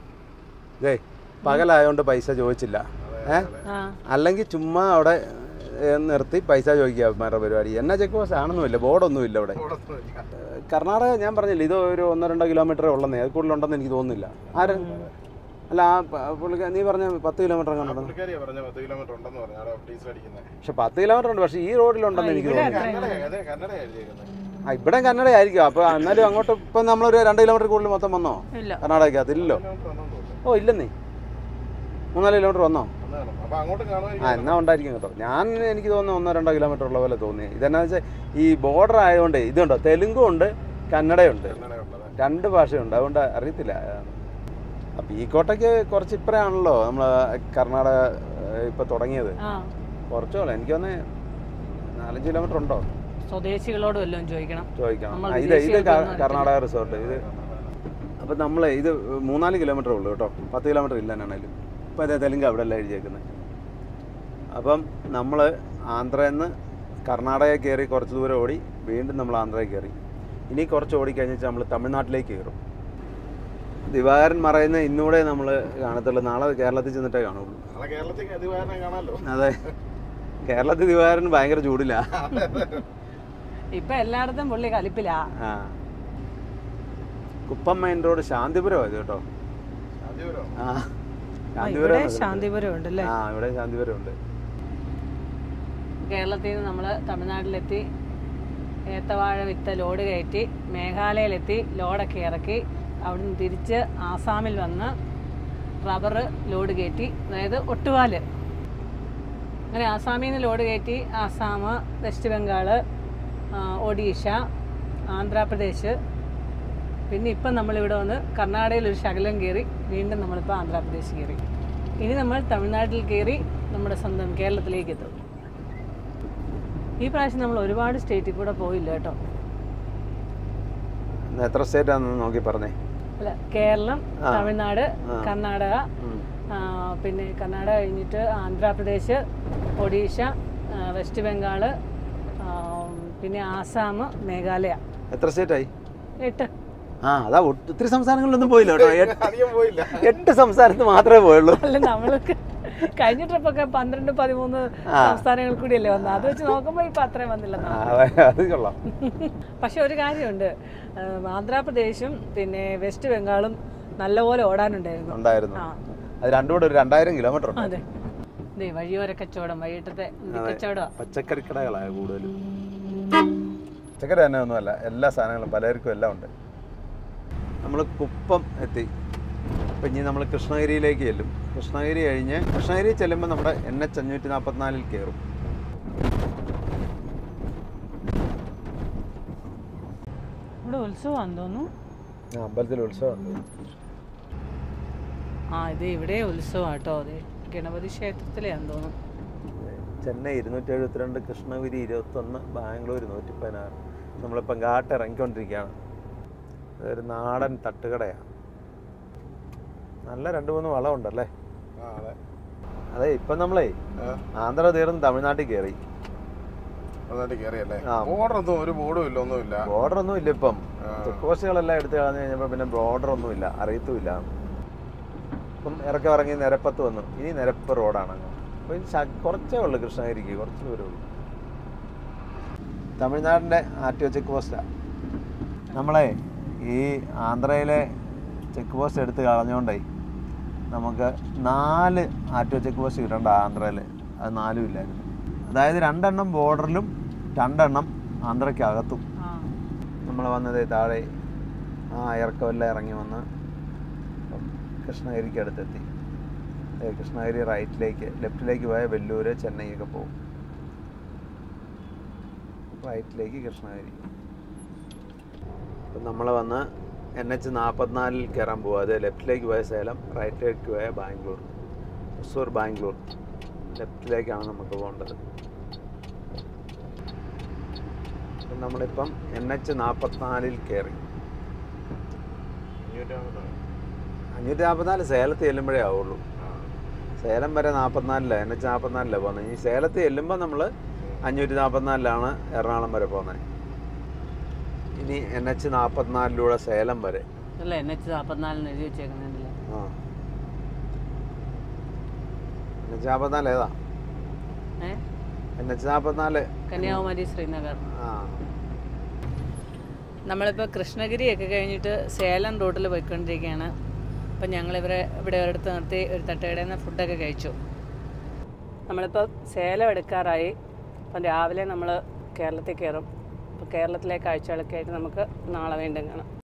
ഇതേ പകലായതുകൊണ്ട് പൈസ ചോദിച്ചില്ല ഏ ആ അല്ലെങ്കിൽ ചുമ്മാ അവിടെ ഏ, നിർത്തി പൈസ ചോദിക്കുക അവന്മാരുടെ പരിപാടി എന്നാ ചെക്ക് പോസ്റ്റ് ആണെന്നുമില്ല ബോർഡൊന്നുമില്ല ഇവിടെ ഓടത്തൊന്നുമില്ല. കർണാടക ഞാൻ പറഞ്ഞില്ല ഇത് ഒരു ഒന്നോ രണ്ടോ കിലോമീറ്റർ ഉള്ളതേ അത് കൂടുതലുണ്ടെന്ന് എനിക്ക് തോന്നുന്നില്ല ആര് അല്ല ആ പ- പുള്ളിക്കാ നീ പറഞ്ഞ പത്ത് കിലോമീറ്റർ ആ കണ്ടോ പുള്ളിക്കാരിയാ പറഞ്ഞ പത്ത് കിലോമീറ്റർ ഉണ്ടെന്ന് പറഞ്ഞു അവിടെ ഡീസൽ അടിക്കുന്നത് പക്ഷെ പത്ത് കിലോമീറ്റർ ഉണ്ട് പക്ഷേ ഈ റോഡിലുണ്ടെന്ന് എനിക്ക് ഇവിടെ തോന്നുന്നു കന്നഡ അതെ കന്നഡ എഴുതിയേക്കുന്നത് ആ ഇവിടെ കന്നഡ ആയിരിക്കും അപ്പോൾ എന്നാലും അങ്ങോട്ട് ഇപ്പം നമ്മളൊരു രണ്ട് കിലോമീറ്റർ കൂടുതൽ മൊത്തം വന്നോ ഇല്ല കർണാടകയ്ക്ക് അതില്ലല്ലോ കിലോമീറ്റർ ഉണ്ടെന്ന് തോന്നുന്നു ഓ ഇല്ലെന്നേ മൂന്നാല് കിലോമീറ്റർ വന്നോ അന്ന് കാണും അപ്പൊ അങ്ങോട്ട് ആ കാണുമായിരിക്കും എന്നാ ഉണ്ടായിരിക്കും കേട്ടോ ഞാൻ എനിക്ക് തോന്നുന്നു ഒന്നോ രണ്ടോ കിലോമീറ്റർ ഉള്ള പോലെ തോന്നി ഇതെന്നാ വെച്ചാൽ ഈ ബോർഡർ ആയതുകൊണ്ട് ഇതുണ്ടോ തെലുങ്കും ഉണ്ട് കന്നഡയുണ്ട് കന്നഡ ഉള്ളത് രണ്ട് ഭാഷയുണ്ട് അതുകൊണ്ട് അറിയത്തില്ല അപ്പം ഈ കോട്ടയ്ക്ക് കുറച്ച് ഇപ്പറയാണല്ലോ നമ്മൾ കർണാടക ഇപ്പോൾ തുടങ്ങിയത് ആ കുറച്ചോളൂ എനിക്ക് തോന്നേ നാലഞ്ച് കിലോമീറ്റർ ഉണ്ടോ സ്വദേശികളോട് വല്ലതും ചോദിക്കണം ചോദിക്കണം നമ്മൾ ആ, ഇത് ഇത് വിദേശികൾക്ക് ക- ഒന്നും കർണാടക റിസോർട്ട് ഇത് അപ്പം നമ്മൾ ഇത് മൂന്നാല് കിലോമീറ്റർ ഉള്ളൂ കേട്ടോ പത്ത് കിലോമീറ്റർ ഇല്ല എന്നാണേലും ഇപ്പം അതേ തെലുങ്ക് അവിടെ അല്ല എഴുതിയേക്കുന്നത് അപ്പം നമ്മൾ ആന്ധ്രയിൽ നിന്ന് കർണാടക കയറി കുറച്ച് ദൂരം ഓടി വീണ്ടും നമ്മൾ ആന്ധ്രയിൽ കയറി ഇനി കുറച്ച് ഓടിക്കഴിഞ്ഞാൽ നമ്മൾ തമിഴ്നാട്ടിലേക്ക് കയറും ദിവാകരൻ മറയുന്ന ഇന്നൂടെ നമ്മൾ കാണത്തുള്ളൂ നാളെ കേരളത്തിൽ ചെന്നിട്ടേ കാണുള്ളൂ നാളെ കേരളത്തിൽ അതിവാരനെ കാണാമല്ലോ അതെ കേരളത്തിൽ ദിവാകരൻ ഭയങ്കര ചൂടില്ല ഇപ്പൊ എല്ലായിടത്തും പുള്ളി കലിപ്പിലാ ആ കുപ്പം മെയിൻ റോഡ് ശാന്തിപുരം ഇത് കേട്ടോ ശാന്തിപുരം ആ ആ, ശാന്തിപുരം ഇവിടെ ആണ് ഇത്. ശാന്തിപുരം ഉണ്ടല്ലേ ആ ഇവിടെ ശാന്തിപുരം ഉണ്ട് കേരളത്തിൽ നിന്ന് നമ്മൾ തമിഴ്നാട്ടിലെത്തി ഏത്തവാഴ വിത്ത് ലോഡ് കയറ്റി മേഘാലയയിലെത്തി ലോഡൊക്കെ ഇറക്കി അവിടുന്ന് തിരിച്ച് ആസാമിൽ വന്ന് റബ്ബർ ലോഡ് കയറ്റി അതായത് ഒട്ടുപാല് അങ്ങനെ ആസാമിൽ നിന്ന് ലോഡ് കയറ്റി ആസാം വെസ്റ്റ് ബംഗാൾ ഒഡീഷ ആന്ധ്രാപ്രദേശ് പിന്നെ ഇപ്പം നമ്മളിവിടെ വന്ന് കർണാടകയിൽ ഒരു ശകലം കയറി വീണ്ടും നമ്മളിപ്പോൾ ആന്ധ്രാപ്രദേശ് കയറി ഇനി നമ്മൾ തമിഴ്നാട്ടിൽ കയറി നമ്മുടെ സ്വന്തം കേരളത്തിലേക്ക് എത്തും ഈ പ്രാവശ്യം നമ്മൾ ഒരുപാട് സ്റ്റേറ്റിൽ കൂടെ പോയില്ല കേട്ടോ ഇന്ന് എത്ര സ്റ്റേറ്റ് ആണെന്ന് നോക്കി പറഞ്ഞേ അല്ല കേരളം ആ. തമിഴ്നാട് ആ. കർണാടക ഉം. ആ, പിന്നെ കർണാടക കഴിഞ്ഞിട്ട് ആന്ധ്രാപ്രദേശ് ഒഡീഷ ആ, വെസ്റ്റ് ബംഗാൾ ആ, പിന്നെ ആസാം മേഘാലയ എത്ര സ്റ്റേറ്റ് ആയി എട്ട് ആ അതാ ഒട്ട്- ഒത്തിരി സംസ്ഥാനങ്ങളിലൊന്നും പോയില്ല കേട്ടോ എട്ട് അധികം പോയില്ല എട്ട് സംസ്ഥാനത്ത് മാത്രമേ പോയുള്ളൂ അല്ല നമ്മൾക്ക് കഴിഞ്ഞ ട്രിപ്പൊക്കെ പന്ത്രണ്ട് പതിമൂന്ന് ആ. സംസ്ഥാനങ്ങൾ കൂടിയല്ലേ വന്നത് അത് വെച്ച് നോക്കുമ്പോൾ ഇപ്പം അത്രയും വന്നില്ല ആ, അതെ, അത് കൊള്ളാം പക്ഷെ ഒരു കാര്യമുണ്ട് ആ, ആന്ധ്രാപ്രദേശും പിന്നെ വെസ്റ്റ് ബംഗാളും നല്ലപോലെ ഓടാനുണ്ടായിരുന്നു ഉണ്ടായിരുന്നു ആ അത് രണ്ടും കൂടെ ഒരു രണ്ടായിരം കിലോമീറ്റർ ഉണ്ട് അതെ ദേ വഴിയോര കച്ചവടം വൈകിട്ടത്തെ കച്ചവടം പച്ചക്കറി കടകളാണ് കൂടുതലും പച്ചക്കറി തന്നെ ഒന്നുമല്ല എല്ലാ സാധനങ്ങളും പലർക്കും എല്ലാം ഉണ്ട് നമ്മൾ കുപ്പം എത്തി അപ്പം ഇനി നമ്മൾ കൃഷ്ണഗിരിയിലേക്ക് ചെല്ലും കൃഷ്ണഗിരി കഴിഞ്ഞ് കൃഷ്ണഗിരി ചെല്ലുമ്പോൾ നമ്മുടെ എൻ എച്ച് അഞ്ഞൂറ്റി നാൽപ്പത്തിനാലിൽ കയറും ഇവിടെ ഉത്സവമാണെന്ന് തോന്നുന്നു ആ, അമ്പലത്തിൽ ഉത്സവം ആ ഇത് ഇവിടെ ഉത്സവമാട്ടോ അതെ ഗണപതി ക്ഷേത്രത്തിലെയാന്ന് തോന്നുന്നു ചെന്നൈ ഇരുന്നൂറ്റി എഴുപത്തിരണ്ട് കൃഷ്ണഗിരി ഇരുപത്തൊന്ന് ബാംഗ്ലൂർ നൂറ്റി പതിനാറ് നമ്മളിപ്പം ഘാട്ട് ഇറങ്ങിക്കൊണ്ടിരിക്കുകയാണ് അതൊരു നാടൻ തട്ടുകടയാണ് നല്ല രണ്ട് മൂന്ന് വളമുണ്ടല്ലേ ആ അതെ അതെ ഇപ്പം നമ്മളേ ആ. ആന്ധ്ര തീർന്ന് തമിഴ്നാട്ടിൽ കയറി നന്നായിട്ട് കയറിയല്ലേ ആ. ബോർഡറൊന്നും ഒരു ബോർഡും ഇല്ല ഒന്നുമില്ല ബോർഡർ ഒന്നും ഇല്ല ഇപ്പം ആ. ചെക്ക് പോസ്റ്റുകളെല്ലാം എടുത്ത് കളഞ്ഞു കഴിഞ്ഞപ്പോൾ പിന്നെ ബോർഡർ ഒന്നും ഇല്ല അറിയത്തുമില്ല ഇപ്പം ഇറക്കം ഇറങ്ങി നിരപ്പത്ത് വന്നു ഇനി നിരപ്പ് റോഡാണ് അങ്ങ് അപ്പോൾ ഇത് ശ- കുറച്ചേ ഉള്ളൂ കൃഷ്ണഗിരിക്ക് കുറച്ച് ദൂരമേ ഉള്ളൂ തമിഴ്നാടിൻ്റെ ആർ ടി ഒ ചെക്ക് പോസ്റ്റാണ് നമ്മളെ ഈ ആന്ധ്രയിലെ ചെക്ക് പോസ്റ്റ് എടുത്ത് കളഞ്ഞുകൊണ്ടേ നമുക്ക് നാല് R T O check post കിട്ടേണ്ട ആന്ധ്രയിൽ അത് നാലും ഇല്ലായിരുന്നു അതായത് രണ്ടെണ്ണം ബോർഡറിലും രണ്ടെണ്ണം ആന്ധ്രയ്ക്കകത്തും ആ നമ്മൾ വന്നത് താഴെ ആ ഇറക്കമെല്ലാം ഇറങ്ങി വന്ന് ഇപ്പം കൃഷ്ണഗിരിക്ക് അടുത്തെത്തി ഏ, കൃഷ്ണഗിരി റൈറ്റിലേക്ക് ലെഫ്റ്റിലേക്ക് പോയാൽ വെല്ലൂര് ചെന്നൈയൊക്കെ പോകും റൈറ്റിലേക്ക് കൃഷ്ണഗിരി അപ്പം നമ്മൾ വന്ന് എൻ എച്ച് നാൽപ്പത്തിനാലിൽ കയറാൻ പോകും അത് ലെഫ്റ്റിലേക്ക് പോയ സേലം റൈറ്റിലേക്ക് പോയ ബാംഗ്ലൂർ ഹൊസൂർ ബാംഗ്ലൂർ ലെഫ്റ്റിലേക്കാണ് നമുക്ക് പോകേണ്ടത് അപ്പം നമ്മളിപ്പം എൻ എച്ച് നാൽപ്പത്തിനാലിൽ കയറി അഞ്ഞൂറ്റി നാൽപ്പത്തിനാല് സേലത്ത് ചെല്ലുമ്പോഴേ ആവുള്ളൂ സേലം വരെ നാൽപ്പത്തിനാലിലാണ് എൻ എച്ച് നാൽപ്പത്തിനാലിലാണ് പോകുന്നത് ഈ സേലത്ത് ചെല്ലുമ്പോൾ നമ്മൾ അഞ്ഞൂറ്റി നാൽപ്പത്തിനാലിലാണ് എറണാകുളം വരെ പോകുന്നത് ഇനി എൻ എച്ച് നാൽപ്പത്തിനാലിലൂടെ സേലം വരെ അല്ല എൻ എച്ച് നാൽപ്പത്തിനാലിന് എഴുതി വെച്ചേക്കുന്നില്ല ആ എൻ എച്ച് നാൽപ്പത്തിനാല് ഏതാ ഏ എൻ എച്ച് നാൽപ്പത്തിനാല് കന്യാകുമാരി ശ്രീനഗർ ആ നമ്മളിപ്പോൾ കൃഷ്ണഗിരിയൊക്കെ കഴിഞ്ഞിട്ട് സേലം റൂട്ടിൽ പോയിക്കൊണ്ടിരിക്കുകയാണ് അപ്പം ഞങ്ങളിവരെ ഇവിടെ ഒരിടത്ത് നിർത്തി ഒരു തട്ടുകടയിൽ നിന്ന് ഫുഡൊക്കെ കഴിച്ചു നമ്മളിപ്പോൾ സേലം എടുക്കാറായി അപ്പം രാവിലെ നമ്മൾ കേരളത്തിൽ കയറും അപ്പോൾ കേരളത്തിലെ കാഴ്ചകളൊക്കെ ആയിട്ട് നമുക്ക് നാളെ വീണ്ടും കാണാം